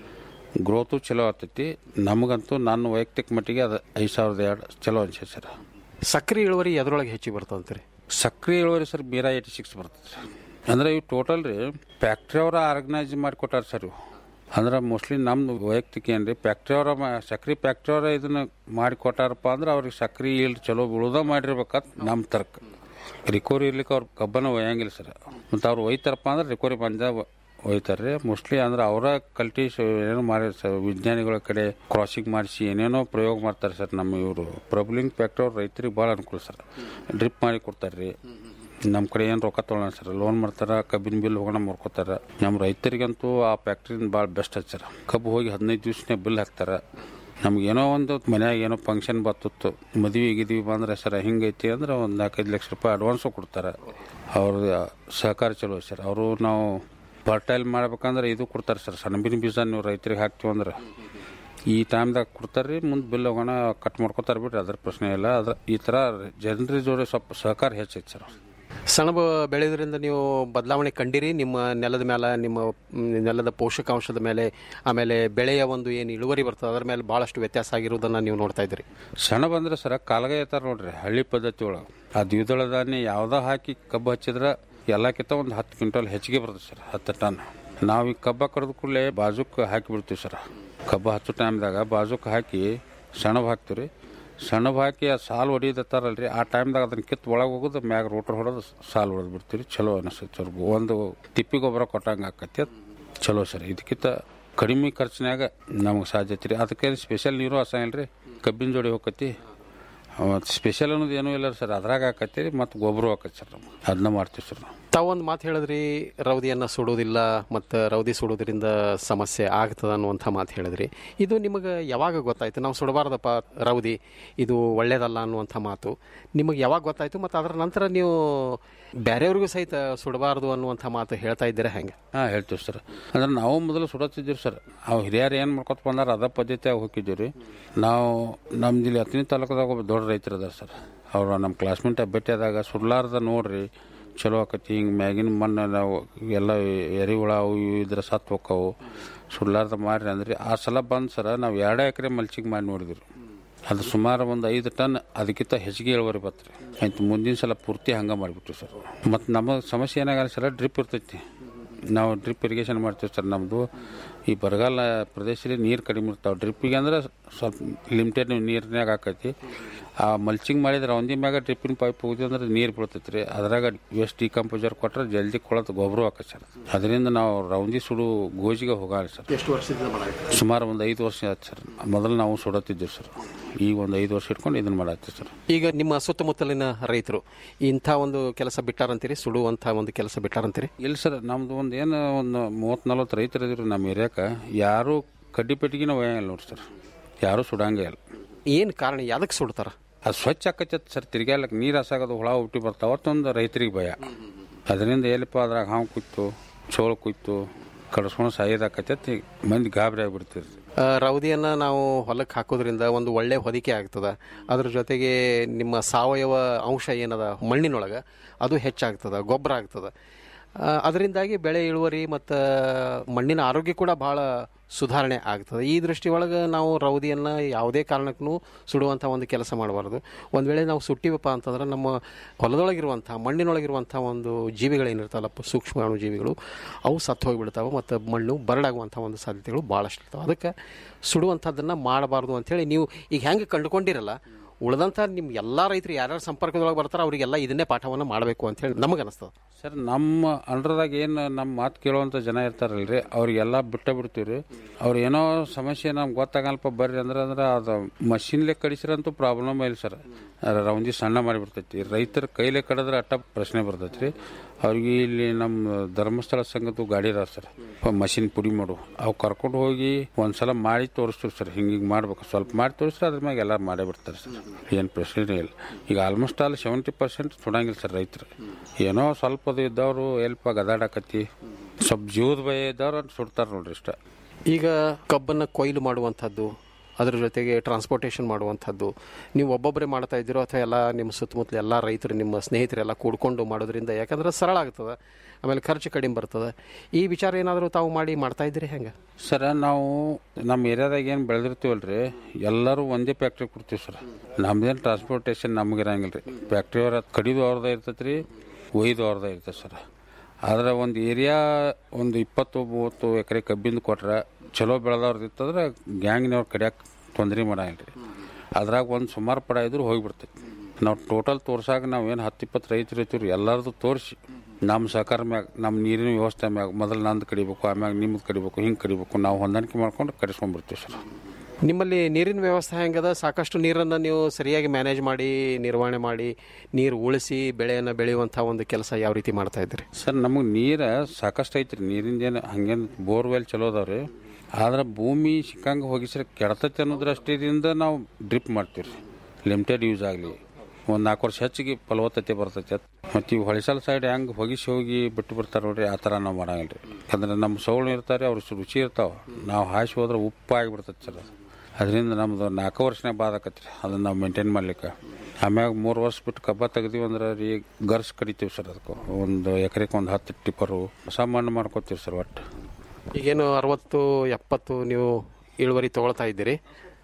ಗ್ರೋತು ಚಲೋ ಆಗ್ತೈತಿ ನಮಗಂತೂ ನನ್ನ ವೈಯಕ್ತಿಕ ಮಟ್ಟಿಗೆ ಅದು ಐದು ಸಾವಿರದ ಎರಡು ಚಲೋ ಅನ್ಸೈತೆ ಸರ್ ಸಕ್ರೆ ಇಳುವರಿ ಎದ್ರೊಳಗೆ ಹೆಚ್ಚಿಗೆ ಬರ್ತದಂತೀರಿ ಸಕ್ರಿಯ ಇಳುವರಿ ಸರ್ ಮೀರಾ ಏಯ್ಟಿ ಸಿಕ್ಸ್ ಬರ್ತದೆ ಸರ್ ಅಂದ್ರೆ ಇವು ಟೋಟಲ್ ರೀ ಫ್ಯಾಕ್ಟ್ರಿ ಅವರ ಆರ್ಗನೈಸ್ ಮಾಡಿ ಕೊಟ್ಟಾರ ಸರ್ ಇವು ಅಂದ್ರೆ ಮೋಸ್ಟ್ಲಿ ನಮ್ದು ವೈಯಕ್ತಿಕ ಏನ್ರಿ ಫ್ಯಾಕ್ಟ್ರಿ ಅವರ ಸಕ್ರಿ ಫ್ಯಾಕ್ಟ್ರಿ ಅವರ ಇದನ್ನ ಮಾಡಿ ಕೊಟ್ಟಾರಪ್ಪ ಅಂದ್ರೆ ಅವ್ರಿಗೆ ಸಕ್ರಿ ಇಲ್ರಿ ಚಲೋ ಬೀಳುದ ಮಾಡಿರ್ಬೇಕಂತ ನಮ್ಮ ತರ್ಕ ರಿಕವರಿ ಇರ್ಲಿಕ್ಕೆ ಅವ್ರ ಕಬ್ಬನ ಒಯ್ಯಂಗಿಲ್ಲ ಸರ್ ಮತ್ತು ಅವ್ರು ಒಯ್ತಾರಪ್ಪ ಅಂದ್ರೆ ರಿಕವರಿ ಬಂದ ಒಯ್ತಾರೆ ಮೋಸ್ಟ್ಲಿ ಅಂದ್ರೆ ಅವರ ಕಲ್ಟಿ ಏನೋ ಮಾಡಿ ಸರ್ ವಿಜ್ಞಾನಿಗಳ ಕಡೆ ಕ್ರಾಸಿಂಗ್ ಮಾಡಿಸಿ ಏನೇನೋ ಪ್ರಯೋಗ ಮಾಡ್ತಾರೆ ಸರ್ ನಮ್ಮ ಇವರು ಪ್ರಬ್ಲಿಂಗ್ ಫ್ಯಾಕ್ಟ್ರಿ ಅವ್ರು ರೈತರಿಗೆ ಭಾಳ ಅನುಕೂಲ ಸರ್ ಡ್ರಿಪ್ ಮಾಡಿ ಕೊಡ್ತಾರೆ ರೀ ನಮ್ಮ ಕಡೆ ಏನು ರೊಕ್ಕ ತೊಗೊಳ ಸರ್ ಲೋನ್ ಮಾಡ್ತಾರ ಕಬ್ಬಿನ ಬಿಲ್ ಹೋಗೋಣ ಮಾಡ್ಕೋತಾರ ನಮ್ಮ ರೈತರಿಗಂತೂ ಆ ಫ್ಯಾಕ್ಟ್ರಿನ ಭಾಳ ಬೆಸ್ಟ್ ಐತೆ ಸರ್ ಕಬ್ಬು ಹೋಗಿ ಹದಿನೈದು ದಿವ್ಸನೇ ಬಿಲ್ ಹಾಕ್ತಾರ ನಮ್ಗೆ ಏನೋ ಒಂದು ಮನ್ಯಾಗ ಏನೋ ಫಂಕ್ಷನ್ ಬತ್ತಿತ್ತು ಮದುವೆ ಗಿದ್ವಿ ಬಂದ್ರೆ ಸರ್ ಹಿಂಗೈತಿ ಅಂದ್ರೆ ಒಂದು ನಾಲ್ಕೈದು ಲಕ್ಷ ರೂಪಾಯಿ ಅಡ್ವಾನ್ಸು ಕೊಡ್ತಾರೆ ಅವ್ರ ಸಹಕಾರ ಚಲೋ ಸರ್ ಅವರು ನಾವು ಫರ್ಟೈಲ್ ಮಾಡ್ಬೇಕಂದ್ರೆ ಇದು ಕೊಡ್ತಾರೆ ಸರ್ ಸಣ್ಣಬಿನ ಬೀಜ ನೀವು ರೈತರಿಗೆ ಹಾಕ್ತೀವಿ ಅಂದ್ರೆ ಈ ಟೈಮ್ದಾಗ ಕೊಡ್ತಾರೆ ರೀ ಮುಂದೆ ಬಿಲ್ ಹೋಗೋಣ ಕಟ್ ಮಾಡ್ಕೊತಾರೆ ಬಿಡ್ರಿ ಅದ್ರ ಪ್ರಶ್ನೆ ಇಲ್ಲ ಅದ್ರ ಈ ಥರ ಜನರ ಜೋಡಿ ಸ್ವಲ್ಪ ಸಹಕಾರ ಹೆಚ್ಚೈತೆ ಸರ್ ಸೆಣಬ ಬೆಳೆಯೋದ್ರಿಂದ ನೀವು ಬದಲಾವಣೆ ಕಂಡಿರಿ ನಿಮ್ಮ ನೆಲದ ಮೇಲೆ ನಿಮ್ಮ ಮ್, ನೆಲದ ಪೋಷಕಾಂಶದ ಮೇಲೆ ಆಮೇಲೆ ಬೆಳೆಯ ಒಂದು ಏನು ಇಳುವರಿ ಬರ್ತದೆ ಅದರ ಮೇಲೆ ಭಾಳಷ್ಟು ವ್ಯತ್ಯಾಸ ಆಗಿರೋದನ್ನು ನೀವು ನೋಡ್ತಾ ಇದ್ದೀರಿ ಸಣ್ಣ ಬಂದ್ರೆ ಸರ ಕಾಲ್ಗ ಐತಾರ ನೋಡ್ರಿ ಹಳ್ಳಿ ಪದ್ಧತಿ ಒಳಗೆ ಆ ದ್ವಿದಳ ಧಾನ್ಯ ಯಾವ್ದ ಹಾಕಿ ಕಬ್ಬು ಹಚ್ಚಿದ್ರೆ ಎಲ್ಲಕ್ಕಿಂತ ಒಂದು ಹತ್ತು ಕ್ವಿಂಟಲ್ ಹೆಚ್ಚಿಗೆ ಬರ್ತದೆ ಸರ್ ಹತ್ತು ಟನ್ ನಾವು ಈ ಕಬ್ಬ ಕಡ್ದ ಕೂಡಲೇ ಬಾಜುಕ್ ಹಾಕಿ ಬಿಡ್ತೀವಿ ಸರ್ ಕಬ್ಬ ಹಚ್ಚೋ ಟೈಮ್ದಾಗ ಬಾಜುಕ್ ಹಾಕಿ ಸೆಣಬ್ ಹಾಕ್ತೀವಿ ರೀ ಸೆಣಬ್ ಹಾಕಿ ಆ ಸಾಲು ಹೊಡಿದತ್ತಾರಲ್ರಿ ಆ ಟೈಮ್ದಾಗ ಅದನ್ನ ಕಿತ್ತು ಒಳಗೆ ಹೋಗೋದು ಮ್ಯಾಗ ರೋಟರ್ ಹೊಡೆದು ಸಾಲು ಹೊಡೆದು ಬಿಡ್ತೀವಿ ಚಲೋ ಅನಿಸ್ತೈತೆ ಸರ್ ಒಂದು ತಿಪ್ಪಿ ಗೊಬ್ಬರ ಕೊಟ್ಟಂಗೆ ಆಕತಿ ಅದ್ ಚಲೋ ಸರ್ ಇದಕ್ಕಿಂತ ಕಡಿಮೆ ಖರ್ಚಿನಾಗ ನಮಗೆ ಸಾಧ್ಯತೆ ರೀ ಅದಕ್ಕೆ ಸ್ಪೆಷಲ್ ನೀರು ಹಾಸಂಗಿಲ್ಲ ರೀ ಕಬ್ಬಿನ ಜೋಡಿ ಹೋಗತಿ ಸ್ಪೆಷಲ್ ಅನ್ನೋದು ಏನೂ ಇಲ್ಲ ಸರ್ ಅದ್ರಾಗ ಹಾಕತ್ತಿ ರೀ ಮತ್ತು ಗೊಬ್ಬರ ಹಾಕತ್ತೆ ಸರ್ ನಮ್ಗೆ ಅದನ್ನ ಮಾಡ್ತೀವಿ ಸರ್ ನಾವು ತಾವೊಂದು ಮಾತು ಹೇಳಿದ್ರಿ ರೌದಿಯನ್ನು ಸುಡೋದಿಲ್ಲ ಮತ್ತು ರೌದಿ ಸುಡೋದ್ರಿಂದ ಸಮಸ್ಯೆ ಆಗ್ತದ ಅನ್ನುವಂಥ ಮಾತು ಹೇಳಿದ್ರಿ ಇದು ನಿಮಗೆ ಯಾವಾಗ ಗೊತ್ತಾಯ್ತು ನಾವು ಸುಡಬಾರ್ದಪ್ಪ ರೌದಿ ಇದು ಒಳ್ಳೇದಲ್ಲ ಅನ್ನುವಂಥ ಮಾತು ನಿಮಗೆ ಯಾವಾಗ ಗೊತ್ತಾಯ್ತು ಮತ್ತು ಅದರ ನಂತರ ನೀವು ಬೇರೆಯವ್ರಿಗೂ ಸಹಿತ ಸುಡಬಾರ್ದು ಅನ್ನುವಂಥ ಮಾತು ಹೇಳ್ತಾ ಇದ್ದೀರಾ ಹೆಂಗೆ ಹಾಂ ಹೇಳ್ತೀವಿ ಸರ್ ಅಂದ್ರೆ ನಾವು ಮೊದಲು ಸುಡತ್ತಿದ್ದೀವಿ ಸರ್ ಅವು ಹಿರಿಯರು ಏನು ಮಾಡ್ಕೊತ ಬಂದಾರ ಅದ ಪದ್ಧತಿಯಾಗಿ ಹೋಗಿದ್ದೀವಿ ರೀ ನಾವು ನಮ್ಮ ಇಲ್ಲಿ ಹತ್ತನೇ ತಾಲೂಕದಾಗ ಒಬ್ಬ ದೊಡ್ಡ ರೈತರು ಅದಾರ ಸರ್ ಅವರು ನಮ್ಮ ಕ್ಲಾಸ್ಮೇಟ್ ಭೇಟಿಯಾದಾಗ ಸುಡ್ಲಾರ್ದ ನೋಡ್ರಿ ಚಲೋ ಆಕತಿ ಹಿಂಗೆ ಮ್ಯಾಗಿನ ಮಣ್ಣು ನಾವು ಎಲ್ಲ ಎರಿಹುಳ ಅವು ಇವು ಇದ್ರೆ ಸತ್ತು ಹೋಕ್ಕವು ಸುಡ್ಲಾರ್ದ ಮಾಡ್ರಿ ಅಂದ್ರೆ ಆ ಸಲ ಬಂದು ಸರ ನಾವು ಎರಡೇ ಎಕರೆ ಮಲ್ಚಿಂಗ್ ಮಾಡಿ ನೋಡಿದ್ವಿ ಅದು ಸುಮಾರು ಒಂದು ಐದು ಟನ್ ಅದಕ್ಕಿಂತ ಹೆಚ್ಚಿಗೆ ಇಳುವರಿ ಬತ್ತು ರೀ ಆಯ್ತು ಮುಂದಿನ ಸಲ ಪೂರ್ತಿ ಹಂಗೆ ಮಾಡಿಬಿಟ್ವಿ ಸರ್ ಮತ್ತು ನಮ್ಮ ಸಮಸ್ಯೆ ಏನಾಗಲ್ಲ ಸರ್ ಡ್ರಿಪ್ ಇರ್ತೈತಿ ನಾವು ಡ್ರಿಪ್ ಇರಿಗೇಷನ್ ಮಾಡ್ತೀವಿ ಸರ್ ನಮ್ಮದು ಈ ಬರಗಾಲ ಪ್ರದೇಶದಲ್ಲಿ ನೀರು ಕಡಿಮೆ ಇರ್ತಾವೆ ಡ್ರಿಪ್ಪಿಗೆ ಅಂದ್ರೆ ಸ್ವಲ್ಪ ಲಿಮಿಟೆಡ್ ನೀರಿನಾಗ ಹಾಕೈತಿ ಆ ಮಲ್ಚಿಂಗ್ ಮಾಡಿದ್ರೆ ಒಂದಿ ಮ್ಯಾಗ ಡ್ರಿಪ್ಪಿನ ಪೈಪ್ ಹೋಗಿ ಅಂದ್ರೆ ನೀರು ಬೀಳ್ತೈತಿ ರೀ ಅದ್ರಾಗ ವೇಸ್ಟ್ ಡಿಕಂಪೋಸರ್ ಕೊಟ್ಟರೆ ಜಲ್ದಿ ಕೊಳತು ಗೊಬ್ಬರ ಹಾಕತ್ತೆ ಸರ್ ಅದರಿಂದ ನಾವು ರೌಂದಿ ಸುಡು ಗೋಜಿಗೆ ಹೋಗಲ್ಲ ಸರ್ ಎಷ್ಟು ವರ್ಷದಿಂದ ಮಾಡಾಯ್ತು ಸುಮಾರು ಒಂದು ಐದು ವರ್ಷ ಆಯ್ತು ಸರ್ ಮೊದಲು ನಾವು ಸುಡತ್ತಿದ್ದೀವಿ ಸರ್ ಈಗ ಒಂದು ಐದು ವರ್ಷ ಇಟ್ಕೊಂಡು ಇದನ್ನು ಮಾಡತ್ತೀವಿ ಸರ್ ಈಗ ನಿಮ್ಮ ಸುತ್ತಮುತ್ತಲಿನ ರೈತರು ಇಂಥ ಒಂದು ಕೆಲಸ ಬಿಟ್ಟಾರಂತೀರಿ ಸುಡುವಂಥ ಒಂದು ಕೆಲಸ ಬಿಟ್ಟಾರಂತೀರಿ ಇಲ್ಲ ಸರ್ ನಮ್ದು ಒಂದು ಏನು ಒಂದು ಮೂವತ್ತು ನಲ್ವತ್ತು ರೈತರು ಇದ್ರು ನಮ್ಮ ಏರಿಯಾಕ್ಕೆ ಯಾರೂ ಕಡ್ಡಿ ಪೆಟ್ಟಿಗೆನ ಒಯ್ಯಂಗಿಲ್ಲ ನೋಡಿ ಸರ್ ಯಾರೂ ಸುಡಂಗೇ ಇಲ್ಲ ಏನು ಕಾರಣ ಯಾವ್ದಕ್ಕೆ ಸುಡ್ತಾರ ಅದು ಸ್ವಚ್ಛ ಆಕೈತೆ ಸರ್ ತಿರ್ಗ್ಯಾಲಕ್ಕೆ ನೀರು ಹಾಸಾಗೋದು ಹುಳ ಹುಟ್ಟಿ ಬರ್ತಾವ ಅವತ್ತೊಂದು ರೈತರಿಗೆ ಭಯ ಅದರಿಂದ ಎಲ್ಲಿಪ್ಪ ಅದ್ರಾಗ ಹಾವು ಕುಯ್ತು ಚೋಳು ಕುಯ್ತು ಕಡಿಸ್ಕೊಂಡು ಸಾಯೋದಾಕೈತೆ ಮಂದಿ ಗಾಬರಿ ಆಗಿಬಿಡ್ತೀರಿ ಆ, ರೌದಿಯನ್ನ ನಾವು ಹೊಲಕ್ಕೆ ಹಾಕೋದ್ರಿಂದ ಒಂದು ಒಳ್ಳೆ ಹೊದಿಕೆ ಆಗ್ತದ ಅದ್ರ ಜೊತೆಗೆ ನಿಮ್ಮ ಸಾವಯವ ಅಂಶ ಏನದ ಮಣ್ಣಿನೊಳಗೆ ಅದು ಹೆಚ್ಚಾಗ್ತದ ಗೊಬ್ಬರ ಆಗ್ತದ ಆ, ಅದರಿಂದಾಗಿ ಬೆಳೆ ಇಳುವರಿ ಮತ್ತು ಮಣ್ಣಿನ ಆರೋಗ್ಯ ಕೂಡ ಭಾಳ ಸುಧಾರಣೆ ಆಗ್ತದೆ ಈ ದೃಷ್ಟಿಯೊಳಗೆ ನಾವು ರೌದಿಯನ್ನು ಯಾವುದೇ ಕಾರಣಕ್ಕೂ ಸುಡುವಂಥ ಒಂದು ಕೆಲಸ ಮಾಡಬಾರ್ದು ಒಂದು ವೇಳೆ ನಾವು ಸುಟ್ಟಿವಪ್ಪ ಅಂತಂದ್ರೆ ನಮ್ಮ ಹೊಲದೊಳಗಿರುವಂಥ ಮಣ್ಣಿನೊಳಗಿರುವಂಥ ಒಂದು ಜೀವಿಗಳೇನಿರ್ತಾವಲ್ಲ ಸೂಕ್ಷ್ಮಾಣು ಜೀವಿಗಳು ಅವು ಸತ್ತು ಹೋಗಿಬಿಡ್ತಾವೆ ಮತ್ತು ಮಣ್ಣು ಬರಡಾಗುವಂಥ ಒಂದು ಸಾಧ್ಯತೆಗಳು ಭಾಳಷ್ಟು ಇರ್ತಾವೆ ಅದಕ್ಕೆ ಸುಡುವಂಥದ್ದನ್ನು ಮಾಡಬಾರ್ದು ಅಂಥೇಳಿ ನೀವು ಈಗ ಹೆಂಗೆ ಕಂಡುಕೊಂಡಿರಲ್ಲ ಉಳಿದಂಥ ನಿಮ್ಮ ಎಲ್ಲ ರೈತರು ಯಾರ್ಯಾರು ಸಂಪರ್ಕದೊಳಗೆ ಬರ್ತಾರೆ ಅವರಿಗೆಲ್ಲ ಇದನ್ನೇ ಪಾಠವನ್ನು ಮಾಡಬೇಕು ಅಂತೇಳಿ ನಮಗೆ ಅನಿಸ್ತದೆ ಸರ್ ನಮ್ಮ ಅಂಡ್ರದಾಗ ಏನು ನಮ್ಮ ಮಾತು ಕೇಳುವಂಥ ಜನ ಇರ್ತಾರಲ್ರಿ ಅವ್ರಿಗೆಲ್ಲ ಬಿಟ್ಟ ಬಿಡ್ತೀವಿ ರೀ ಅವ್ರು ಏನೋ ಸಮಸ್ಯೆ ನಮ್ಗೆ ಗೊತ್ತಾಗಲ್ಪ ಬರ್ರಿ ಅಂದ್ರೆ ಅಂದ್ರೆ ಅದು ಮಷಿನ್ಲೆ ಕಡಿಸಿರಂತೂ ಪ್ರಾಬ್ಲಮ್ ಇಲ್ಲ ಸರ್ ರೌಂದಿ ಸಣ್ಣ ಮಾಡಿಬಿಡ್ತೈತಿ ರೈತರ ಕೈಲೇ ಕಡಿದ್ರೆ ಅಟ್ಟ ಪ್ರಶ್ನೆ ಬರ್ತೈತಿ ರೀ ಅವ್ರಿಗೆ ಇಲ್ಲಿ ನಮ್ಮ ಧರ್ಮಸ್ಥಳ ಸಂಘದ್ದು ಗಾಡಿ ಅದಾವ ಸರ್ ಮಷಿನ್ ಪುಡಿ ಮಾಡು ಅವು ಕರ್ಕೊಂಡು ಹೋಗಿ ಒಂದ್ಸಲ ಮಾಡಿ ತೋರಿಸ್ತೀವಿ ಸರ್ ಹಿಂಗೆ ಹಿಂಗೆ ಮಾಡ್ಬೇಕು ಸ್ವಲ್ಪ ಮಾಡಿ ತೋರಿಸ್ರೆ ಅದ್ರ ಮ್ಯಾಗ ಎಲ್ಲ ಮಾಡೇ ಬಿಡ್ತಾರೆ ಸರ್ ಏನು ಪ್ರಶ್ನೆ ಇಲ್ಲ ಈಗ ಆಲ್ಮೋಸ್ಟ್ ಆಲ್ ಸೆವೆಂಟಿ ಪರ್ಸೆಂಟ್ ಸುಡಂಗಿಲ್ಲ ಸರ್ ರೈತರು ಏನೋ ಸ್ವಲ್ಪ ಅದು ಇದ್ದವರು ಎಲ್ಪ ಗದಾಡಕತ್ತಿ ಸ್ವಲ್ಪ ಜೀವದ ಭಯ ಇದ್ದವ್ರು ಸುಡ್ತಾರೆ ನೋಡ್ರಿ ಇಷ್ಟ ಈಗ ಕಬ್ಬನ್ನು ಕೊಯ್ಲು ಮಾಡುವಂಥದ್ದು ಅದರ ಜೊತೆಗೆ ಟ್ರಾನ್ಸ್ಪೋರ್ಟೇಷನ್ ಮಾಡುವಂಥದ್ದು ನೀವು ಒಬ್ಬೊಬ್ಬರೇ ಮಾಡ್ತಾ ಇದ್ದೀರೋ ಅಥವಾ ಎಲ್ಲ ನಿಮ್ಮ ಸುತ್ತಮುತ್ತಲ ಎಲ್ಲ ರೈತರು ನಿಮ್ಮ ಸ್ನೇಹಿತರೆಲ್ಲ ಕೂಡ್ಕೊಂಡು ಮಾಡೋದ್ರಿಂದ ಯಾಕಂದ್ರೆ ಸರಳ ಆಗ್ತದೆ ಆಮೇಲೆ ಖರ್ಚು ಕಡಿಮೆ ಬರ್ತದೆ ಈ ವಿಚಾರ ಏನಾದರೂ ತಾವು ಮಾಡಿ ಮಾಡ್ತಾ ಇದ್ದೀರಿ ಹೆಂಗೆ ಸರ್ ನಾವು ನಮ್ಮ ಏರಿಯಾದಾಗ ಏನು ಬೆಳೆದಿರ್ತೀವಲ್ರಿ ಎಲ್ಲರೂ ಒಂದೇ ಫ್ಯಾಕ್ಟ್ರಿ ಕೊಡ್ತೀವಿ ಸರ್ ನಮ್ದೇನು ಟ್ರಾನ್ಸ್ಪೋರ್ಟೇಷನ್ ನಮ್ಗೆ ಇರಂಗಿಲ್ಲ ರೀ ಫ್ಯಾಕ್ಟ್ರಿ ಅವ್ರ ಕಡಿದು ಅವ್ರದ್ದೇ ಇರ್ತೈತೆ ರೀ ಒಯ್ದು ಅವ್ರದ್ದೇ ಇರ್ತೈತೆ ಸರ್ ಆದ್ರೆ ಒಂದು ಏರಿಯಾ ಒಂದು ಇಪ್ಪತ್ತು ಮೂವತ್ತು ಎಕರೆ ಕಬ್ಬಿಂದು ಕೊಟ್ರೆ ಚಲೋ ಬೆಳೆದವ್ರದ್ದು ಇತ್ತಂದ್ರೆ ಗ್ಯಾಂಗ್ನವ್ರು ಕಡಿಯಕ್ಕೆ ತೊಂದರೆ ಮಾಡಂಗಿಲ್ಲ ರೀ ಅದ್ರಾಗ ಒಂದು ಸುಮಾರು ಪಡ ಇದ್ರು ಹೋಗಿಬಿಡ್ತೈತಿ ನಾವು ಟೋಟಲ್ ತೋರ್ಸಾಗ ನಾವು ಏನು ಹತ್ತು ಇಪ್ಪತ್ತು ರೈತರು ಇರ್ತೀವಿ ರೀ ಎಲ್ಲರದು ತೋರಿಸಿ ನಮ್ಮ ಸಹಕಾರ ಮ್ಯಾಗ ನಮ್ಮ ನೀರಿನ ವ್ಯವಸ್ಥೆ ಮ್ಯಾಗ ಮೊದಲು ನಂದು ಕಡಿಬೇಕು ಆಮ್ಯಾಗ ನಿಮ್ಮದು ಕಡಿಬೇಕು ಹಿಂಗೆ ಕಡಿಬೇಕು ನಾವು ಹೊಂದಾಣಿಕೆ ಮಾಡ್ಕೊಂಡು ಕಡಿಸ್ಕೊಂಡ್ಬಿಡ್ತೀವಿ ಸರ್ ನಿಮ್ಮಲ್ಲಿ ನೀರಿನ ವ್ಯವಸ್ಥೆ ಹೆಂಗದ ಸಾಕಷ್ಟು ನೀರನ್ನು ನೀವು ಸರಿಯಾಗಿ ಮ್ಯಾನೇಜ್ ಮಾಡಿ ನಿರ್ವಹಣೆ ಮಾಡಿ ನೀರು ಉಳಿಸಿ ಬೆಳೆಯನ್ನು ಬೆಳೆಯುವಂಥ ಒಂದು ಕೆಲಸ ಯಾವ ರೀತಿ ಮಾಡ್ತಾ ಇದ್ದೀರಿ ಸರ್ ನಮಗೆ ನೀರು ಸಾಕಷ್ಟು ಐತ್ರಿ ನೀರಿಂದ ಏನು ಹಂಗೇನು ಬೋರ್ವೆಲ್ ಚಲೋ ಅದಾವ್ರಿ ಆದ್ರೆ ಭೂಮಿ ಸಿಕ್ಕಂಗೆ ಹೋಗಿಸ್ರೆ ಕೆಡತೈತೆ ಅನ್ನೋ ದೃಷ್ಟಿಯಿಂದ ನಾವು ಡ್ರಿಪ್ ಮಾಡ್ತೀವಿ ರೀ ಲಿಮಿಟೆಡ್ ಯೂಸ್ ಆಗಲಿ ಒಂದು ನಾಲ್ಕು ವರ್ಷ ಹೆಚ್ಚಿಗೆ ಫಲವತ್ತತೆ ಬರ್ತೈತೆ ಮತ್ತು ಇವು ಹೊಳಿಸಲ್ ಸೈಡ್ ಹೆಂಗೆ ಹೊಗಿಸಿ ಹೋಗಿ ಬಿಟ್ಟು ಬಿಡ್ತಾರೆ ನೋಡ್ರಿ ಆ ಥರ ನಾವು ಮಾಡಂಗಿಲ್ಲ ರೀ ಯಾಕಂದ್ರೆ ನಮ್ಮ ಸೌಳು ಇರ್ತಾರೆ ಅವ್ರು ರುಚಿ ಇರ್ತಾವೆ ನಾವು ಹಾಸಿ ಹೋದ್ರೆ ಉಪ್ಪು ಆಗಿಬಿಡ್ತೈತೆ ಸರ್ ಅದು ಅದರಿಂದ ನಮ್ದು ನಾಲ್ಕು ವರ್ಷನೇ ಬಾದಾಕತ್ರಿ ಅದನ್ನು ನಾವು ಮೇಂಟೈನ್ ಮಾಡ್ಲಿಕ್ಕೆ ಆಮ್ಯಾಗ ಮೂರು ವರ್ಷ ಬಿಟ್ಟು ಕಬ್ಬ ತೆಗ್ದೀವಿ ಅಂದ್ರೆ ರೀ ಗರ್ಸ್ ಕಡಿತೀವಿ ಸರ್ ಅದಕ್ಕೆ ಒಂದು ಎಕರೆಗೆ ಒಂದು ಹತ್ತು ಟಿಪ್ಪರು ಹೊಸ ಮಣ್ಣು ಮಾಡ್ಕೋತೀವಿ ಸರ್ ಒಟ್ಟು ಈಗೇನು ಅರವತ್ತು ಎಪ್ಪತ್ತು ನೀವು ಇಳುವರಿ ತೊಗೊಳ್ತಾ ಇದ್ದೀರಿ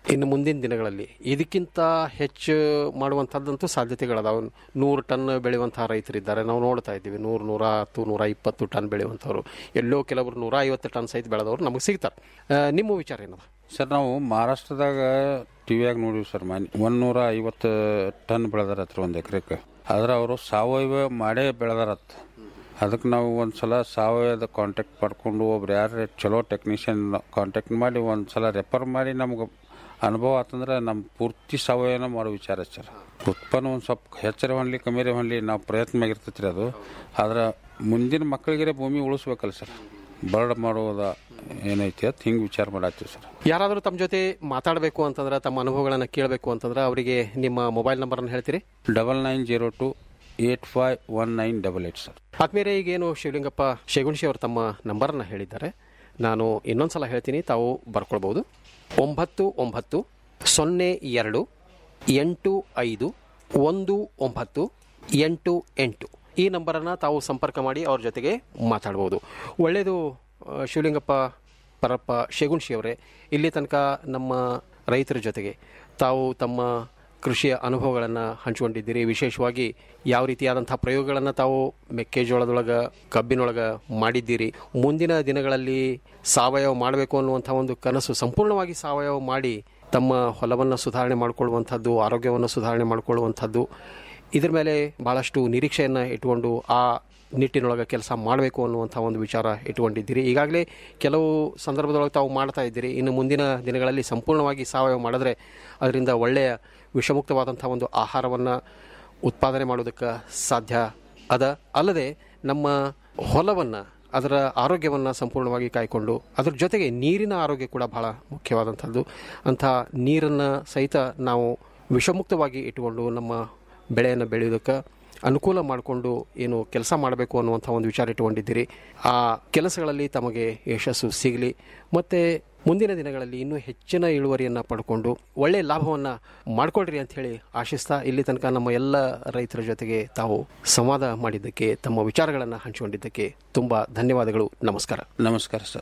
ಇನ್ನು ಮುಂದಿನ ದಿನಗಳಲ್ಲಿ ಇದಕ್ಕಿಂತ ಹೆಚ್ಚು ಮಾಡುವಂಥದ್ದಂತೂ ಸಾಧ್ಯತೆಗಳದಾವೆ ನೂರು ಟನ್ ಬೆಳೆಯುವಂತಹ ರೈತರಿದ್ದಾರೆ ನಾವು ನೋಡ್ತಾ ಇದ್ದೀವಿ ನೂರು ನೂರ ಹತ್ತು ನೂರ ಇಪ್ಪತ್ತು ಟನ್ ಬೆಳೆಯುವಂಥವ್ರು ಎಲ್ಲೋ ಕೆಲವರು ನೂರ ಐವತ್ತು ಟನ್ ಸಹಿತ ಬೆಳೆದವರು ನಮಗೆ ಸಿಗ್ತಾರೆ ಆ, ನಿಮ್ಮ ವಿಚಾರ ಏನದ ಸರ್ ನಾವು ಮಹಾರಾಷ್ಟ್ರದಾಗ ಟಿವಿಯಾಗ ನೋಡಿವಿ ಸರ್ ಮನೆ ಒಂದೂರ ಐವತ್ತು ಟನ್ ಬೆಳೆದಾರತ್ರ ಒಂದು ಎಕರೆಗೆ ಆದ್ರೆ ಅವರು ಸಾವಯವ ಮಾಡೇ ಬೆಳೆದಾರತ್ ಅದಕ್ಕೆ ನಾವು ಒಂದು ಸಲ ಸಾವಯವದ ಕಾಂಟ್ಯಾಕ್ಟ್ ಮಾಡ್ಕೊಂಡು ಒಬ್ರು ಯಾರು ಚಲೋ ಟೆಕ್ನಿಷಿಯನ್ ಕಾಂಟ್ಯಾಕ್ಟ್ ಮಾಡಿ ಒಂದು ಸಲ ರೆಫರ್ ಮಾಡಿ ನಮ್ಗೆ ಅನುಭವ ಆತಂದ್ರೆ ನಮ್ಮ ಪೂರ್ತಿ ಸಾವಯವನ ಮಾಡೋ ವಿಚಾರ ಸರ್ ಉತ್ಪನ್ನ ಒಂದು ಸ್ವಲ್ಪ ಹೆಚ್ಚರ ಹೊನ್ಲಿ ಕಮ್ಮಿರೆ ಹೊನ್ಲಿ ನಾವು ಪ್ರಯತ್ನ ಆಗಿರ್ತೈತಿ ರೀ ಅದು ಆದ್ರೆ ಮುಂದಿನ ಮಕ್ಕಳಿಗೆ ಭೂಮಿ ಉಳಿಸ್ಬೇಕಲ್ಲ ಸರ್ ಬರ್ಡ್ ಮಾಡೋದ ಏನೈತಿ ಅಂತ ಹಿಂಗೆ ವಿಚಾರ ಮಾಡತ್ತೀವಿ ಸರ್ ಯಾರಾದರೂ ತಮ್ಮ ಜೊತೆ ಮಾತಾಡಬೇಕು ಅಂತಂದ್ರೆ ತಮ್ಮ ಅನುಭವಗಳನ್ನು ಕೇಳಬೇಕು ಅಂತಂದ್ರೆ ಅವರಿಗೆ ನಿಮ್ಮ ಮೊಬೈಲ್ ನಂಬರನ್ನು ಹೇಳ್ತೀರಿ double nine zero two eight five one nine double eight sir ಆದ್ಮೇಲೆ ಈಗೇನು ಶಿವಲಿಂಗಪ್ಪ ಶೇಗುಣಶಿ ಅವರು ತಮ್ಮ ನಂಬರನ್ನು ಹೇಳಿದ್ದಾರೆ ನಾನು ಇನ್ನೊಂದು ಸಲ ಹೇಳ್ತೀನಿ ತಾವು ಬರ್ಕೊಳ್ಬೋದು ಒಂಬತ್ತು ಒಂಬತ್ತು ಸೊನ್ನೆ ಎರಡು ಎಂಟು ಐದು ಒಂದು ಒಂಬತ್ತು ಎಂಟು ಎಂಟು ಈ ನಂಬರನ್ನು ತಾವು ಸಂಪರ್ಕ ಮಾಡಿ ಅವ್ರ ಜೊತೆಗೆ ಮಾತಾಡ್ಬೋದು ಒಳ್ಳೆಯದು ಆ, ಶಿವಲಿಂಗಪ್ಪ ಪರಪ್ಪ ಶೇಗುಣಶಿ ಅವರೇ ಇಲ್ಲಿ ತನಕ ನಮ್ಮ ರೈತರ ಜೊತೆಗೆ ತಾವು ತಮ್ಮ ಕೃಷಿಯ ಅನುಭವಗಳನ್ನು ಹಂಚಿಕೊಂಡಿದ್ದೀರಿ ವಿಶೇಷವಾಗಿ ಯಾವ ರೀತಿಯಾದಂಥ ಪ್ರಯೋಗಗಳನ್ನು ತಾವು ಮೆಕ್ಕೆಜೋಳದೊಳಗೆ ಕಬ್ಬಿನೊಳಗೆ ಮಾಡಿದ್ದೀರಿ ಮುಂದಿನ ದಿನಗಳಲ್ಲಿ ಸಾವಯವ ಮಾಡಬೇಕು ಅನ್ನುವಂಥ ಒಂದು ಕನಸು ಸಂಪೂರ್ಣವಾಗಿ ಸಾವಯವ ಮಾಡಿ ತಮ್ಮ ಹೊಲವನ್ನು ಸುಧಾರಣೆ ಮಾಡಿಕೊಳ್ಳುವಂಥದ್ದು ಆರೋಗ್ಯವನ್ನು ಸುಧಾರಣೆ ಮಾಡಿಕೊಳ್ಳುವಂಥದ್ದು ಇದ್ರ ಮೇಲೆ ಭಾಳಷ್ಟು ನಿರೀಕ್ಷೆಯನ್ನು ಇಟ್ಕೊಂಡು ಆ ನಿಟ್ಟಿನೊಳಗೆ ಕೆಲಸ ಮಾಡಬೇಕು ಅನ್ನುವಂಥ ಒಂದು ವಿಚಾರ ಇಟ್ಕೊಂಡಿದ್ದೀರಿ ಈಗಾಗಲೇ ಕೆಲವು ಸಂದರ್ಭದೊಳಗೆ ತಾವು ಮಾಡ್ತಾ ಇದ್ದೀರಿ ಇನ್ನು ಮುಂದಿನ ದಿನಗಳಲ್ಲಿ ಸಂಪೂರ್ಣವಾಗಿ ಸಾವಯವ ಮಾಡಿದ್ರೆ ಅದರಿಂದ ಒಳ್ಳೆಯ ವಿಷಮುಕ್ತವಾದಂಥ ಒಂದು ಆಹಾರವನ್ನು ಉತ್ಪಾದನೆ ಮಾಡೋದಕ್ಕೆ ಸಾಧ್ಯ ಅದ ಅಲ್ಲದೆ ನಮ್ಮ ಹೊಲವನ್ನು ಅದರ ಆರೋಗ್ಯವನ್ನು ಸಂಪೂರ್ಣವಾಗಿ ಕಾಯ್ಕೊಂಡು ಅದ್ರ ಜೊತೆಗೆ ನೀರಿನ ಆರೋಗ್ಯ ಕೂಡ ಬಹಳ ಮುಖ್ಯವಾದಂಥದ್ದು ಅಂಥ ನೀರನ್ನು ಸಹಿತ ನಾವು ವಿಷಮುಕ್ತವಾಗಿ ಇಟ್ಟುಕೊಂಡು ನಮ್ಮ ಬೆಳೆಯನ್ನು ಬೆಳೆಯೋದಕ್ಕೆ ಅನುಕೂಲ ಮಾಡಿಕೊಂಡು ಏನು ಕೆಲಸ ಮಾಡಬೇಕು ಅನ್ನುವಂಥ ಒಂದು ವಿಚಾರ ಇಟ್ಟುಕೊಂಡಿದ್ದೀರಿ ಆ ಕೆಲಸಗಳಲ್ಲಿ ತಮಗೆ ಯಶಸ್ಸು ಸಿಗಲಿ ಮತ್ತು ಮುಂದಿನ ದಿನಗಳಲ್ಲಿ ಇನ್ನೂ ಹೆಚ್ಚಿನ ಇಳುವರಿಯನ್ನು ಪಡ್ಕೊಂಡು ಒಳ್ಳೆಯ ಲಾಭವನ್ನು ಮಾಡ್ಕೊಳ್ರಿ ಅಂತ ಹೇಳಿ ಆಶಿಸ್ತಾ ಇಲ್ಲಿ ತನಕ ನಮ್ಮ ಎಲ್ಲ ರೈತರ ಜೊತೆಗೆ ತಾವು ಸಂವಾದ ಮಾಡಿದ್ದಕ್ಕೆ ತಮ್ಮ ವಿಚಾರಗಳನ್ನು ಹಂಚಿಕೊಂಡಿದ್ದಕ್ಕೆ ತುಂಬ ಧನ್ಯವಾದಗಳು ನಮಸ್ಕಾರ ನಮಸ್ಕಾರ ಸರ್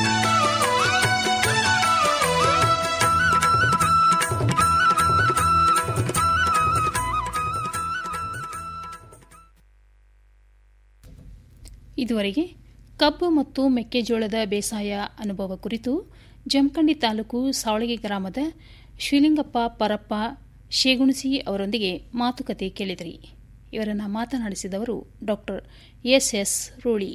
ಇದುವರೆಗೆ ಕಬ್ಬು ಮತ್ತು ಮೆಕ್ಕೆಜೋಳದ ಬೇಸಾಯ ಅನುಭವ ಕುರಿತು ಜಮಖಂಡಿ ತಾಲೂಕು ಸಾವಳಗಿ ಗ್ರಾಮದ ಶಿವಲಿಂಗಪ್ಪ ಪರಪ್ಪ ಶೇಗುಣಸಿ ಅವರೊಂದಿಗೆ ಮಾತುಕತೆ ಕೇಳಿದಿರಿ ಇವರನ್ನು ಮಾತನಾಡಿಸಿದವರು ಡಾಕ್ಟರ್ ಎಸ್ ಎಸ್ ರೂಳಿ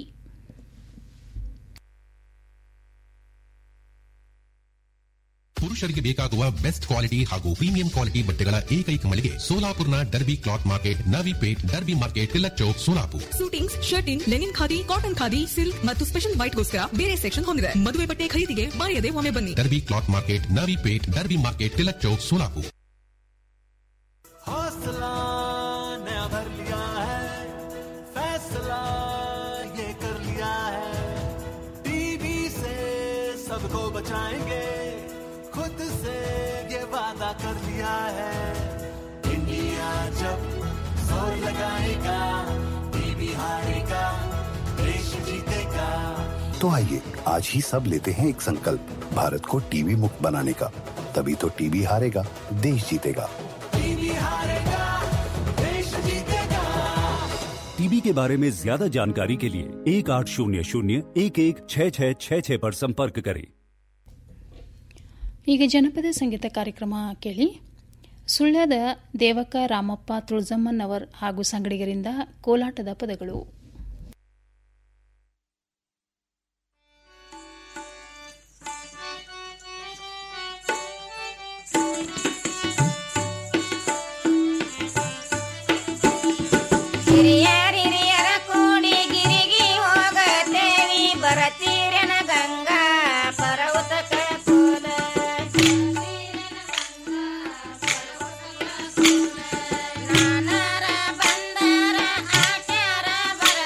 ಪುರುಷರಿಗೆ ಬೇಕಾಗುವ ಬೆಸ್ಟ್ ಕ್ವಾಲಿಟಿ ಹಾಗೂ ಪ್ರೀಮಿಯಂ ಕ್ವಾಲಿಟಿ ಬಟ್ಟೆಗಳ ಏಕೈಕ ಮಳಿಗೆ ಸೋಲಾಪುರ್ನ Derby cloth market Navipeth Derby market Tilak Chowk Solapur suitings shirting linen khadi cotton khadi silk ಮತ್ತು ಸ್ಪೆಷಲ್ ವೈಟ್ಗೋಸ್ಕರ ಬೇರೆ ಸೆಕ್ಷನ್ ಹೊಂದಿದೆ ಮದುವೆ ಬಟ್ಟೆ ಖರೀದಿಗೆ ಮರೆಯದೆ ಒಮ್ಮೆ ಬನ್ನಿ Derby cloth market Navipeth Derby market Tilak Chowk Solapur हौसला नया भर लिया है फैसला ये कर लिया है टीवी से सबको बचाएंगे खुद से ये वादा कर लिया है इंडिया जब जोर लगाएगा टीवी हारेगा देश जीतेगा तो आइए आज ही सब लेते हैं एक संकल्प भारत को टीवी मुक्त बनाने का तभी तो टीवी हारेगा देश जीतेगा टीवी हारेगा देश जीतेगा टीबी के बारे में ज्यादा जानकारी के लिए एक आठ शून्य शून्य एक एक छः छः छः छः पर संपर्क करें ಈಗ ಜನಪದ ಸಂಗೀತ ಕಾರ್ಯಕ್ರಮ ಕೇಳಿ ಸುಳ್ಯದ ದೇವಕ್ಕ ರಾಮಪ್ಪ ತುಳಜಮ್ಮನವರ್ ಹಾಗೂ ಸಂಗಡಿಗರಿಂದ ಕೋಲಾಟದ ಪದಗಳು ಹಿರಿಯರಿರಿಯರ ಕೂಡಿ ಗಿರಿಗೆ ಹೋಗತೇವಿ ಬರತೀರನ ಗಂಗಾ ಪರ್ವತಕ ಕೋಲ ನಾನಾರ ಬಂದಾರ ಆಚಾರ ಬರ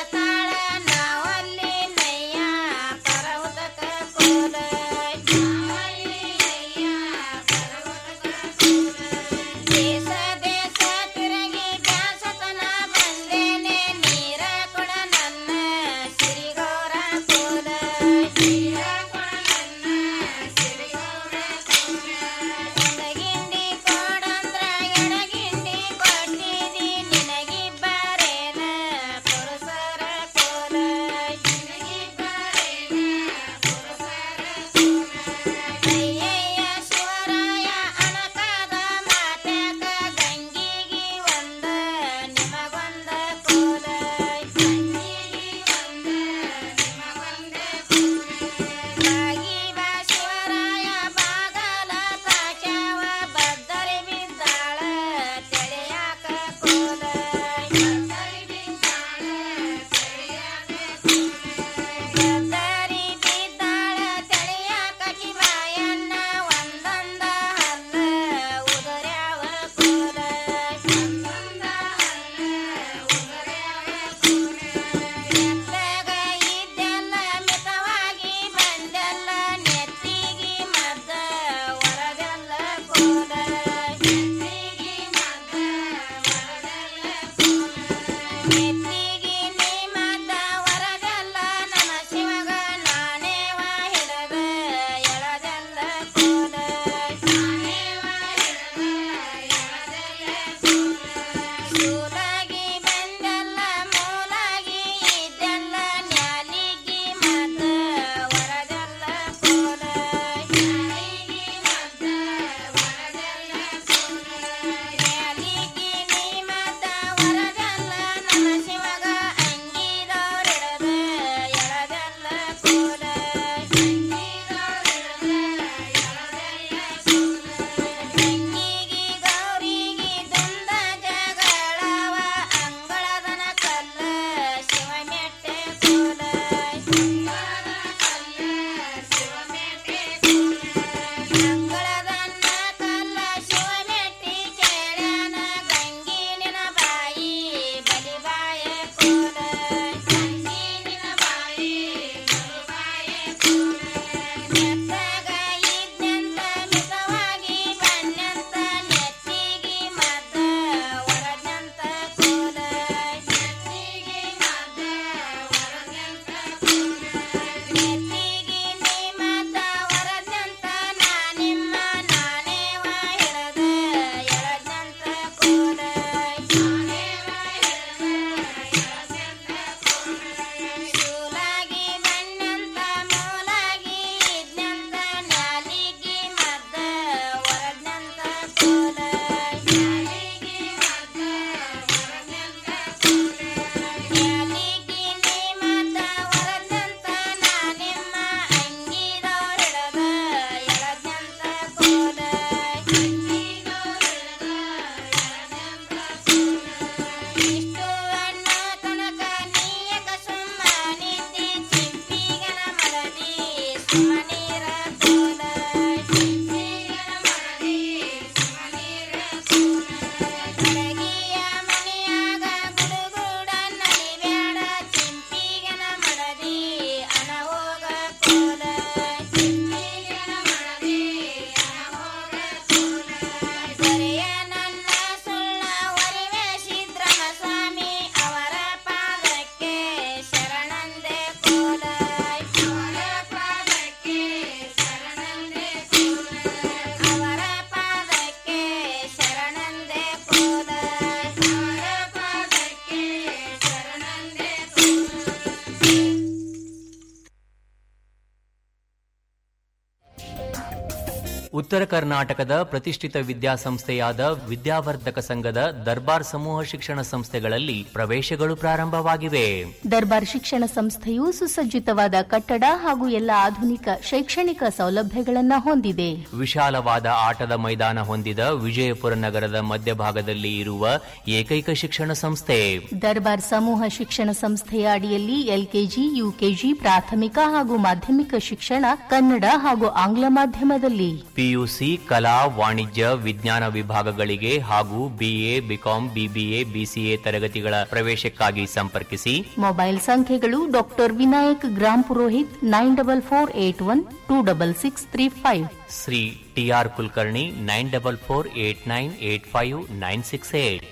ಉತ್ತರ ಕರ್ನಾಟಕದ ಪ್ರತಿಷ್ಠಿತ ವಿದ್ಯಾಸಂಸ್ಥೆಯಾದ ವಿದ್ಯಾವರ್ಧಕ ಸಂಘದ ದರ್ಬಾರ್ ಸಮೂಹ ಶಿಕ್ಷಣ ಸಂಸ್ಥೆಗಳಲ್ಲಿ ಪ್ರವೇಶಗಳು ಪ್ರಾರಂಭವಾಗಿವೆ ದರ್ಬಾರ್ ಶಿಕ್ಷಣ ಸಂಸ್ಥೆಯು ಸುಸಜ್ಜಿತವಾದ ಕಟ್ಟಡ ಹಾಗೂ ಎಲ್ಲ ಆಧುನಿಕ ಶೈಕ್ಷಣಿಕ ಸೌಲಭ್ಯಗಳನ್ನ ಹೊಂದಿದೆ ವಿಶಾಲವಾದ ಆಟದ ಮೈದಾನ ಹೊಂದಿದ ವಿಜಯಪುರ ನಗರದ ಮಧ್ಯಭಾಗದಲ್ಲಿ ಇರುವ ಏಕೈಕ ಶಿಕ್ಷಣ ಸಂಸ್ಥೆ ದರ್ಬಾರ್ ಸಮೂಹ ಶಿಕ್ಷಣ ಸಂಸ್ಥೆಯ ಅಡಿಯಲ್ಲಿ ಎಲ್ಕೆಜಿ ಯುಕೆಜಿ ಪ್ರಾಥಮಿಕ ಹಾಗೂ ಮಾಧ್ಯಮಿಕ ಶಿಕ್ಷಣ ಕನ್ನಡ ಹಾಗೂ ಆಂಗ್ಲ ಮಾಧ್ಯಮದಲ್ಲಿ ಪಿಯುಸಿ ಕಲಾ ವಾಣಿಜ್ಯ ವಿಜ್ಞಾನ ವಿಭಾಗಗಳಿಗೆ ಹಾಗೂ ಬಿಎ ಬಿಕಾಂ ಬಿಬಿಎ ಬಿಸಿಎ ತರಗತಿಗಳ ಪ್ರವೇಶಕ್ಕಾಗಿ ಸಂಪರ್ಕಿಸಿ ಮೊಬೈಲ್ ಸಂಖ್ಯೆಗಳು doctor Vinayak Grampurohit nine double four eight one two double six three five Shri TR Kulkarni nine double four eight nine eight five nine six eight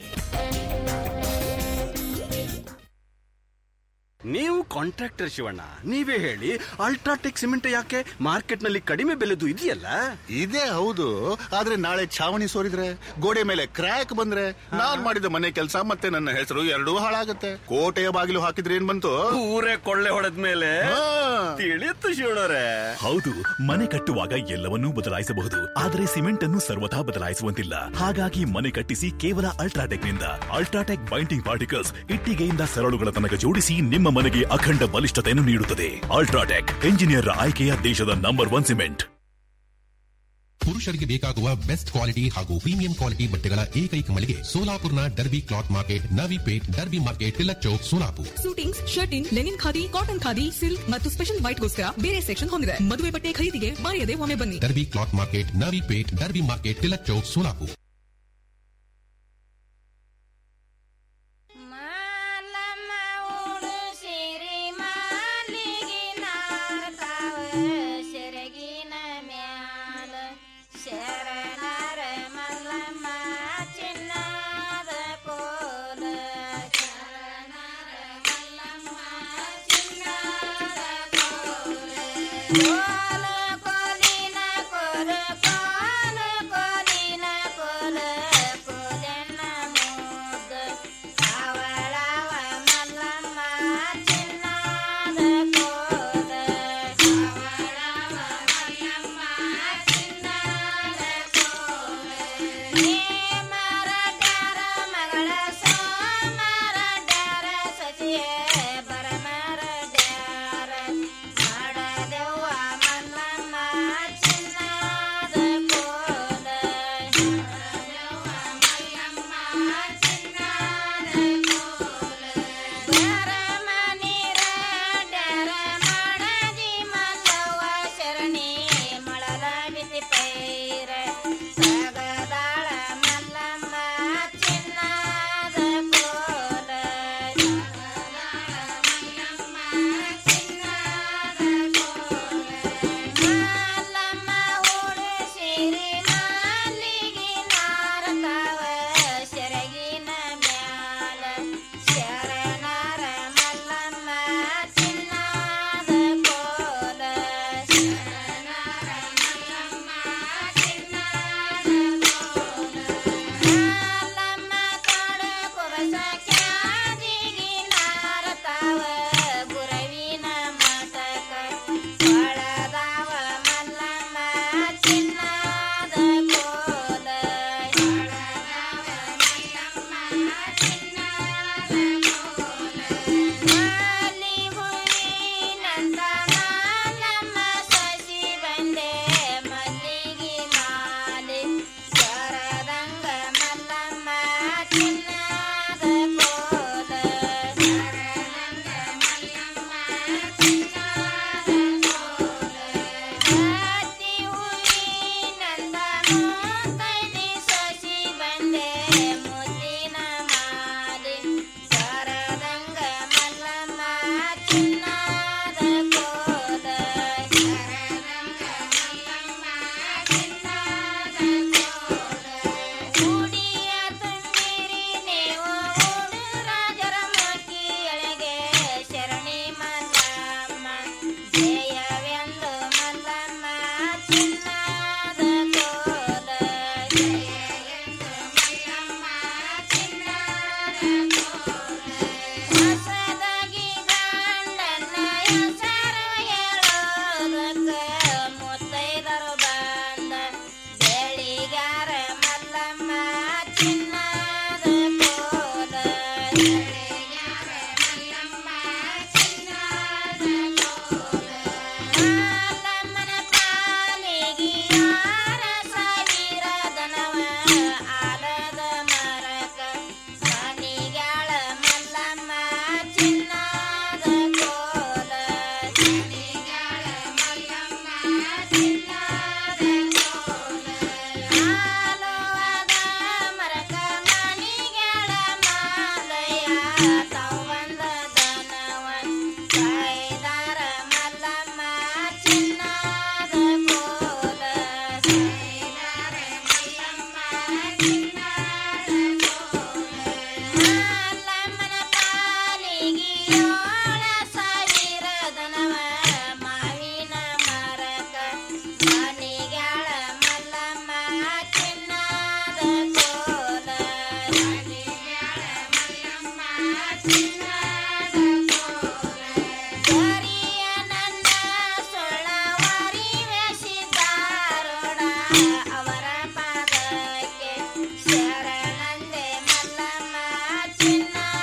ನೀವು ಕಾಂಟ್ರಾಕ್ಟರ್ ಶಿವಣ್ಣ ನೀವೇ ಹೇಳಿ ಅಲ್ಟ್ರಾಟೆಕ್ ಸಿಮೆಂಟ್ ಯಾಕೆ market ನಲ್ಲಿ ಕಡಿಮೆ ಬೆಲೆದು ಇದೆಯಲ್ಲ ಇದೇ ಹೌದು ಆದ್ರೆ ನಾಳೆ ಛಾವಣಿ ಸೋರಿದ್ರೆ ಗೋಡೆ ಮೇಲೆ ಕ್ರ್ಯಾಕ್ ಬಂದ್ರೆ ನಾನ್ ಮಾಡಿದ ಮನೆ ಕೆಲಸ ಮತ್ತೆ ನನ್ನ ಹೆಸರು ಎರಡೂ ಹಾಳಾಗತ್ತೆ ಕೋಟೆಯ ಬಾಗಿಲು ಹಾಕಿದ್ರೆ ಏನ್ ಬಂತು ಊರೇ ಕೊಳ್ಳೆ ಹೊಡೆದ ಮೇಲೆ ತಿಳಿಯುತ್ತು ಶಿವಣ್ಣರೇ ಹೌದು ಮನೆ ಕಟ್ಟುವಾಗ ಎಲ್ಲವನ್ನೂ ಬದಲಾಯಿಸಬಹುದು ಆದರೆ ಸಿಮೆಂಟ್ ಅನ್ನು ಸರ್ವಥಾ ಬದಲಾಯಿಸುವಂತಿಲ್ಲ ಹಾಗಾಗಿ ಮನೆ ಕಟ್ಟಿಸಿ ಕೇವಲ ಅಲ್ಟ್ರಾಟೆಕ್ ನಿಂದ ಅಲ್ಟ್ರಾಟೆಕ್ ಬೈಂಡಿಂಗ್ ಪಾರ್ಟಿಕಲ್ಸ್ ಇಟ್ಟಿಗೆಯಿಂದ ಸರಳುಗಳ ತನಕ ಜೋಡಿಸಿ ನಿಮ್ಮ ಮನೆಗೆ ಅಖಂಡ ಬಲಿಷ್ಠತೆಯನ್ನು ನೀಡುತ್ತದೆ ಅಲ್ಟ್ರಾಟೆಕ್ ಎಂಜಿನಿಯರ್ ಆಯ್ಕೆಯ ದೇಶದ ನಂಬರ್ ಒನ್ ಸಿಮೆಂಟ್ ಪುರುಷರಿಗೆ ಬೇಕಾಗುವ ಬೆಸ್ಟ್ ಕ್ವಾಲಿಟಿ ಹಾಗೂ ಪ್ರೀಮಿಯಂ ಕ್ವಾಲಿಟಿ ಬಟ್ಟೆಗಳ ಏಕೈಕ ಮಳಿಗೆ ಸೋಲಾಪುರ್ನ Derby cloth market Navipeth Derby market Tilak Chowk Solapur suitings shirting linen khadi cotton khadi silk ಮತ್ತು ಸ್ಪೆಷಲ್ ವೈಟ್ಗೋಸ್ಕರ ಬೇರೆ ಸೆಕ್ಷನ್ ಹೊಂದಿದೆ ಮದುವೆ ಬಟ್ಟೆ ಖರೀದಿಗೆ ಮರೆಯದೆ ಒಮ್ಮೆ ಬನ್ನಿ Derby cloth market Navipeth Derby market Tilak Chowk Solapur ಸಿರಿ ಮಾಲಿಗೆ ನಾಡ್ತಾವ ಸೆರಗಿನ ಮ್ಯಾಲ ಶರಣರ ಮಲ್ಲಮ್ಮ ಚಿನ್ನದ ಕೋಲ ಶರಣರ ಮಲ್ಲಮ್ಮ ಚಿನ್ನದ ಕೋಲ ಕೋಲ ಕೋಲಿನ ಕೋಲ ಕೋಲ ಕೋಲಿನ ಕೋಲ ಕೋಲನ್ನ ಮುದ್ದ ಅವಳವ ಮಲ್ಲಮ್ಮ ಚಿನ್ನದ ಕೋಲ ಅವಳವ ಮಲ್ಲಮ್ಮ ಚಿನ್ನದ ಕೋಲ